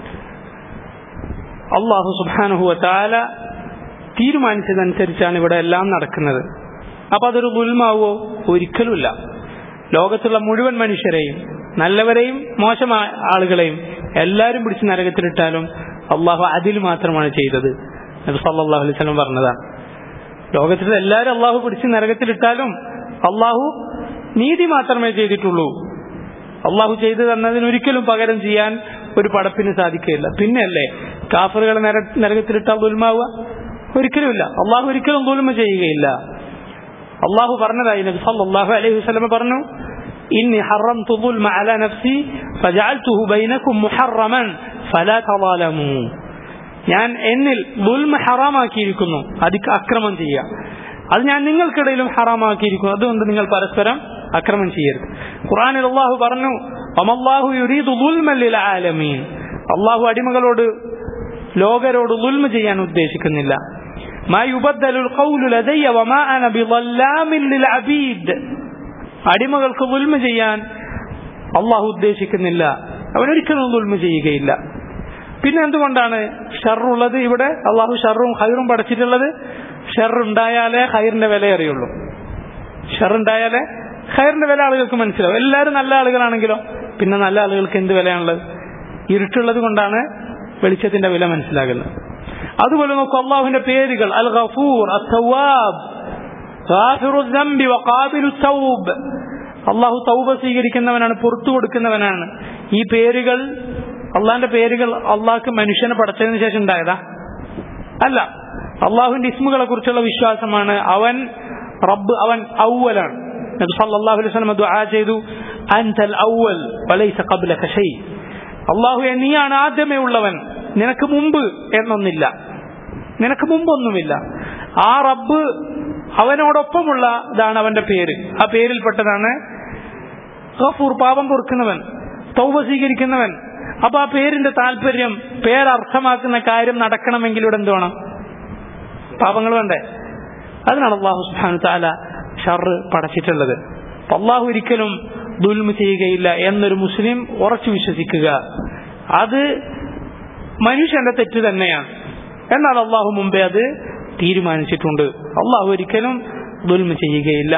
അള്ളാഹു സുബാനുഹുവ താല തീരുമാനിച്ചതനുസരിച്ചാണ് ഇവിടെ എല്ലാം നടക്കുന്നത് അപ്പൊ അതൊരു ഗുൽമാവോ ഒരിക്കലുമില്ല ലോകത്തുള്ള മുഴുവൻ മനുഷ്യരെയും നല്ലവരെയും മോശമായ ആളുകളെയും എല്ലാവരും പിടിച്ച് നരകത്തിലിട്ടാലും അള്ളാഹു അതിൽ മാത്രമാണ് ചെയ്തത് നബി സല്ലല്ലാഹു അലൈഹി വസല്ലം പറഞ്ഞതാണ് ലോകത്തിലെ എല്ലാവരും അള്ളാഹു പിടിച്ച് നരകത്തിലിട്ടാലും അള്ളാഹു നീതി മാത്രമേ ചെയ്തിട്ടുള്ളൂ അള്ളാഹു ചെയ്തു തന്നതിന് ഒരിക്കലും പകരം ചെയ്യാൻ ഒരു പടപ്പിന് സാധിക്കുകയില്ല പിന്നെയല്ലേ കാഫറുകളെ നര നരകത്തിലിട്ടാൽ ദുൽമാവുക ഒരിക്കലുമില്ല അള്ളാഹു ഒരിക്കലും ദുൽമ ചെയ്യുകയില്ല അള്ളാഹു പറഞ്ഞതായി നബി സല്ലല്ലാഹു അലൈഹി വസല്ലം പറഞ്ഞു ഇന്നി ഹറംതു ദുൽമ അലാ നഫ്സി ഫജഅൽതുഹു ബൈനകും മുഹറമൻ ഫലാ തളാലമു ഞാൻ എന്നിൽ ദുൽമ ഹറാമാക്കിയിരിക്കുന്നു അധിക അക്രമം ചെയ്യുക അത് ഞാൻ നിങ്ങൾക്കിടയിലും ഹറാമാക്കിയിരിക്കുന്നു അതുകൊണ്ട് നിങ്ങൾ പരസ്പരം അക്രമം ചെയ്യരുത് ഖുറാനിൽ അള്ളാഹു പറഞ്ഞു അമല്ലാഹു യുരീദു ദുൽമൻ ലിൽ ആലമീൻ അള്ളാഹു അടിമകളോട് ലോകരോട് ദുൽമ ചെയ്യാൻ ഉദ്ദേശിക്കുന്നില്ല മാ യുബദ്ദലുൽ ഖൗലു ലദയ്യ വമാ അന ബിളല്ലാമിൻ ലിൽ അബീദ് അടിമകൾക്ക് ദുൽമ ചെയ്യാൻ അള്ളാഹു ഉദ്ദേശിക്കുന്നില്ല അവനൊരിക്കലും ദുൽമ ചെയ്യുകയില്ല പിന്നെ എന്തുകൊണ്ടാണ് ഷറുള്ളത് ഇവിടെ അള്ളാഹു ഷറും ഹൈറും പഠിച്ചിട്ടുള്ളത് ഷറുണ്ടായാലേ ഹൈറിന്റെ വില അറിയുള്ളൂ ഷറുണ്ടായാലേ ഹൈറിന്റെ വില ആളുകൾക്ക് മനസ്സിലാവും എല്ലാവരും നല്ല ആളുകളാണെങ്കിലോ പിന്നെ നല്ല ആളുകൾക്ക് എന്ത് വിലയാണുള്ളത് ഇരുട്ടുള്ളത് കൊണ്ടാണ് വെളിച്ചത്തിന്റെ വില മനസ്സിലാകുന്നത് അതുപോലെ നോക്കൂ അള്ളാഹുവിന്റെ പേരുകൾ അൽ ഗഫൂർ അള്ളാഹു തൗബ സ്വീകരിക്കുന്നവനാണ് പുറത്തു കൊടുക്കുന്നവനാണ് ഈ പേരുകൾ അള്ളാഹിന്റെ പേരുകൾ അള്ളാഹ്ക്ക് മനുഷ്യനെ പടച്ചതിന് ശേഷം ഉണ്ടായതാ അല്ല അള്ളാഹുവിന്റെ ഇസ്മുകളെ കുറിച്ചുള്ള വിശ്വാസമാണ് അവൻ റബ്ബ് അവൻ ഔവലാണ് നബി സല്ലല്ലാഹു അലൈഹി വസല്ലം ദുആ ചെയ്തു അൻതൽ ഔവൽ വലൈസ ഖബ്ലക ഷൈ അള്ളാഹു നീയാണ് ആദ്യമേ ഉള്ളവൻ നിനക്ക് മുമ്പ് എന്നൊന്നില്ല നിനക്ക് മുമ്പൊന്നുമില്ല ആ റബ്ബ് അവനോടൊപ്പമുള്ള ഇതാണ് അവന്റെ പേര് ആ പേരിൽപ്പെട്ടതാണ് ഗഫൂർ പാപം പൊറുക്കുന്നവൻ തൗബ സ്വീകരിക്കുന്നവൻ അപ്പൊ ആ പേരിന്റെ താല്പര്യം പേരർത്ഥമാക്കുന്ന കാര്യം നടക്കണമെങ്കിൽ ഇവിടെ എന്ത് വേണം പാപങ്ങൾ വേണ്ടേ അതിനാണ് അള്ളാഹു സുബാനു താല ഷറ് പടച്ചിട്ടുള്ളത് അള്ളാഹു ഒരിക്കലും ദുൽമ ചെയ്യുകയില്ല എന്നൊരു മുസ്ലിം ഉറച്ചു വിശ്വസിക്കുക അത് മനുഷ്യന്റെ തെറ്റ് തന്നെയാണ് എന്നാൽ അള്ളാഹു മുമ്പേ അത് തീരുമാനിച്ചിട്ടുണ്ട് അള്ളാഹു ഒരിക്കലും ദുൽമ ചെയ്യുകയില്ല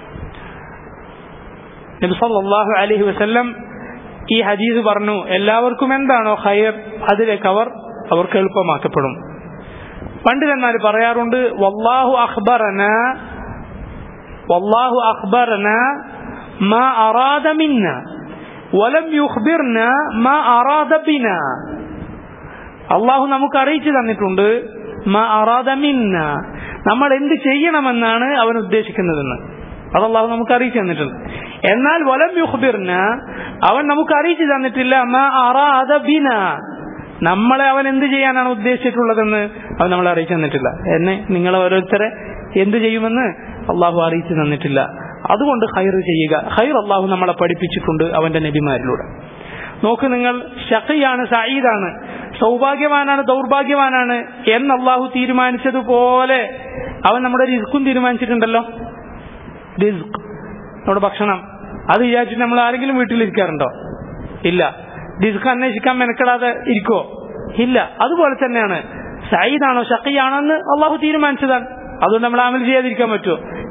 നബി സല്ലല്ലാഹു അലൈഹി വസല്ലം ഈ ഹദീസ് പറഞ്ഞു എല്ലാവർക്കും എന്താണോ ഹയർ അതിലേക്ക് അവർ അവർക്ക് എളുപ്പമാക്കപ്പെടും പണ്ടിലെന്നാൽ പറയാറുണ്ട് വല്ലാഹു അഖ്ബറന വല്ലാഹു അഖ്ബറന മാ അറാദ മിന്ന വലം യുഖ്ബിർന മാ അറാദ ബിന അള്ളാഹു നമുക്ക് അറിയിച്ചു തന്നിട്ടുണ്ട് മാ അറാദ മിന്ന നമ്മൾ എന്ത് ചെയ്യണമെന്നാണ് അവൻ ഉദ്ദേശിക്കുന്നതെന്ന് അത് അള്ളാഹു നമുക്ക് അറിയിച്ചു തന്നിട്ടുണ്ട് എന്നാൽ വലം യുഖ്ബിർന അവൻ നമുക്ക് അറിയിച്ചു തന്നിട്ടില്ല മാ അറാദ ബിന നമ്മളെ അവൻ എന്ത് ചെയ്യാനാണ് ഉദ്ദേശിച്ചിട്ടുള്ളതെന്ന് അവൻ നമ്മളെ അറിയിച്ചു തന്നിട്ടില്ല എന്നെ നിങ്ങൾ ഓരോരുത്തരെ എന്ത് ചെയ്യുമെന്ന് അള്ളാഹു അറിയിച്ചു തന്നിട്ടില്ല അതുകൊണ്ട് ഹൈർ ചെയ്യുക ഹൈർ അള്ളാഹു നമ്മളെ പഠിപ്പിച്ചിട്ടുണ്ട് അവന്റെ നബിമാരിലൂടെ നോക്ക് നിങ്ങൾ ഷഖിയാണ് സയ്യിദാണ് സൗഭാഗ്യവാനാണ് ദൗർഭാഗ്യവാനാണ് എന്ന് അള്ളാഹു തീരുമാനിച്ചതുപോലെ അവൻ നമ്മുടെ റിസ്ക്കും തീരുമാനിച്ചിട്ടുണ്ടല്ലോ റിസ്ക് നമ്മുടെ ഭക്ഷണം അത് വിചാരിച്ചിട്ട് നമ്മൾ ആരെങ്കിലും വീട്ടിലിരിക്കാറുണ്ടോ ഇല്ല റിസ്ക് അന്വേഷിക്കാൻ മെനക്കെടാതെ ഇരിക്കോ ഇല്ല അതുപോലെ തന്നെയാണ് സയ്യിദാണോ ഷഖിയാണോ എന്ന് അള്ളാഹു തീരുമാനിച്ചതാണ് അതുകൊണ്ട് നമ്മൾ അമൽ ചെയ്യാതിരിക്കാൻ പറ്റുമോ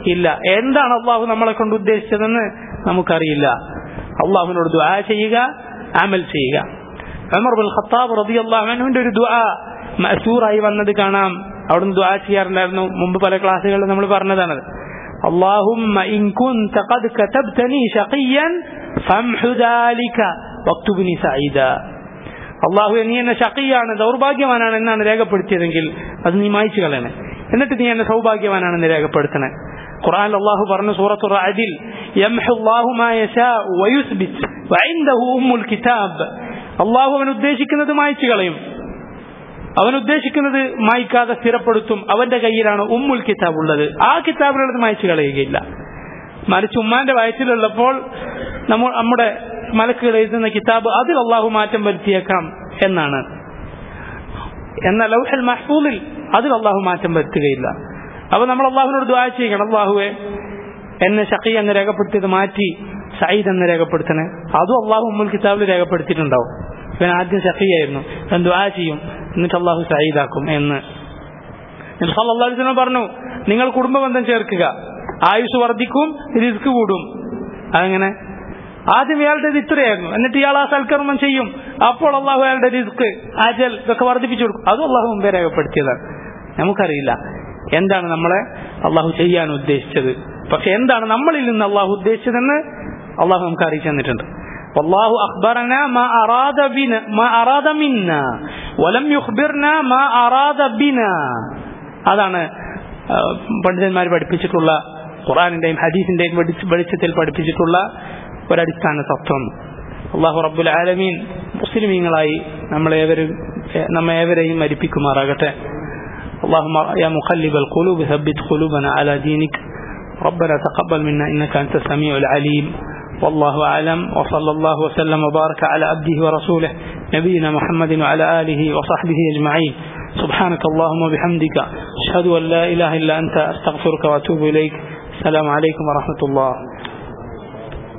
ഇല്ല എന്താണ് അള്ളാഹു നമ്മളെ കൊണ്ട് ഉദ്ദേശിച്ചതെന്ന് നമുക്കറിയില്ല അള്ളാഹുവിനോട് ദുആ ചെയ്യുക അമൽ ചെയ്യുക ഉമർ ബിൻ ഖത്താബ് റളിയല്ലാഹു അൻഹുവിന്റെ ഒരു ദുആ മഅസൂറായി വന്നത് കാണാം അവിടുന്ന് ദുആ ചെയ്യാറുണ്ടായിരുന്നു മുമ്പ് പല ക്ലാസ്സുകളിലും നമ്മൾ പറഞ്ഞതാണത് اللهم إن كنت قد كتبتني شقيا فامح ذلك واكتبني سعيدا അള്ളാഹു നീ എന്നെ ഷക്കിയാണ് ദൗർഭാഗ്യവാനാണ് എന്നാണ് രേഖപ്പെടുത്തിയതെങ്കിൽ അത് നീ മായ്ച്ചു കളയണേ എന്നിട്ട് നീ എന്നെ സൗഭാഗ്യവാനാണെന്ന് രേഖപ്പെടുത്തണേ ഖുർആൻ അള്ളാഹു പറഞ്ഞു സൂറത്തു റഅദിൽ യംഹു അല്ലാഹു മാ യശാഉ വയുസ്ബിത് വഇൻദഹു ഉമ്മുൽ കിതാബ് അള്ളാഹു അവൻ ഉദ്ദേശിക്കുന്നത് മായ്ച്ചു കളയും അവൻ ഉദ്ദേശിക്കുന്നത് മായ്ക്കാതെ സ്ഥിരപ്പെടുത്തും അവന്റെ കയ്യിലാണ് ഉമ്മുൽ കിതാബ് ഉള്ളത് ആ കിതാബിലുള്ളത് മായ്ച്ചു കളയുകയില്ല മറിച്ച് ഉമ്മാന്റെ വയറ്റിലുള്ളപ്പോൾ നമ്മൾ നമ്മുടെ മലക്കുകൾ എഴുതുന്ന കിതാബ് അതിൽ അള്ളാഹു മാറ്റം വരുത്തിയേക്കാം എന്നാണ് എന്നാൽ ലൗഹൽ മഹ്ഫൂദിൽ അതിൽ അള്ളാഹു മാറ്റം വരുത്തുകയില്ല അപ്പൊ നമ്മൾ അള്ളാഹുവിനോട് ദ്വാ ചെയ്യണം അള്ളാഹുവെ എന്നെ ഷക്കി എന്ന് രേഖപ്പെടുത്തിയത് മാറ്റി സയ്യിദ് എന്ന് രേഖപ്പെടുത്തണേ അതും അള്ളാഹു ഉമ്മുൽ കിതാബിൽ രേഖപ്പെടുത്തിയിട്ടുണ്ടാവും ഇവൻ ആദ്യം ഷക്കിയായിരുന്നു ഞാൻ ദ്വാ ചെയ്യും എന്നിട്ട് അള്ളാഹു സയ്യിദാക്കും എന്ന് അള്ളാഹു പറഞ്ഞു നിങ്ങൾ കുടുംബ ബന്ധം ചേർക്കുക ആയുസ് വർദ്ധിക്കും റിസ്ക് കൂടും അതെങ്ങനെ ആദ്യം ഇയാളുടെ ഇത്രയായിരുന്നു എന്നിട്ട് ഇയാൾ ആ സൽക്കർമ്മം ചെയ്യും അപ്പോൾ അള്ളാഹു അയാളുടെ റിസ്ക് അജൽ ഇതൊക്കെ വർദ്ധിപ്പിച്ചു കൊടുക്കും അതും അള്ളാഹു മുമ്പേ രേഖപ്പെടുത്തിയതാണ് നമുക്കറിയില്ല എന്താണ് നമ്മളെ അള്ളാഹു ചെയ്യാൻ ഉദ്ദേശിച്ചത് പക്ഷെ എന്താണ് നമ്മളിൽ നിന്ന് അള്ളാഹു ഉദ്ദേശിച്ചതെന്ന് അള്ളാഹു നമുക്ക് അറിയിച്ചു തന്നിട്ടുണ്ട് والله أخبرنا ما أراد بنا ما أراد منا ولم يخبرنا ما أراد بنا അതാണ് പണ്ഡിതന്മാർ പഠിപ്പിച്ചിട്ടുള്ള ഖുറാനിന്റെയും ഹദീസിന്റെയും വെളിച്ചത്തിൽ പഠിപ്പിച്ചിട്ടുള്ള ഒരടിസ്ഥാന തത്വം അള്ളാഹു റബ്ബുൽ ആലമീൻ മുസ്ലിമീങ്ങളായി നമ്മളേവരും നമ്മേവരെയും മരിപ്പിക്കുമാറാകട്ടെ اللهم يا مقلب القلوب ثبت قلوبنا على دينك ربنا تقبل منا إنك أنت السميع العليم والله أعلم وصلى الله وسلم وبارك على عبده ورسوله نبينا محمد وعلى آله وصحبه أجمعين سبحانك اللهم وبحمدك أشهد أن لا إله إلا أنت أستغفرك وأتوب إليك السلام عليكم ورحمة الله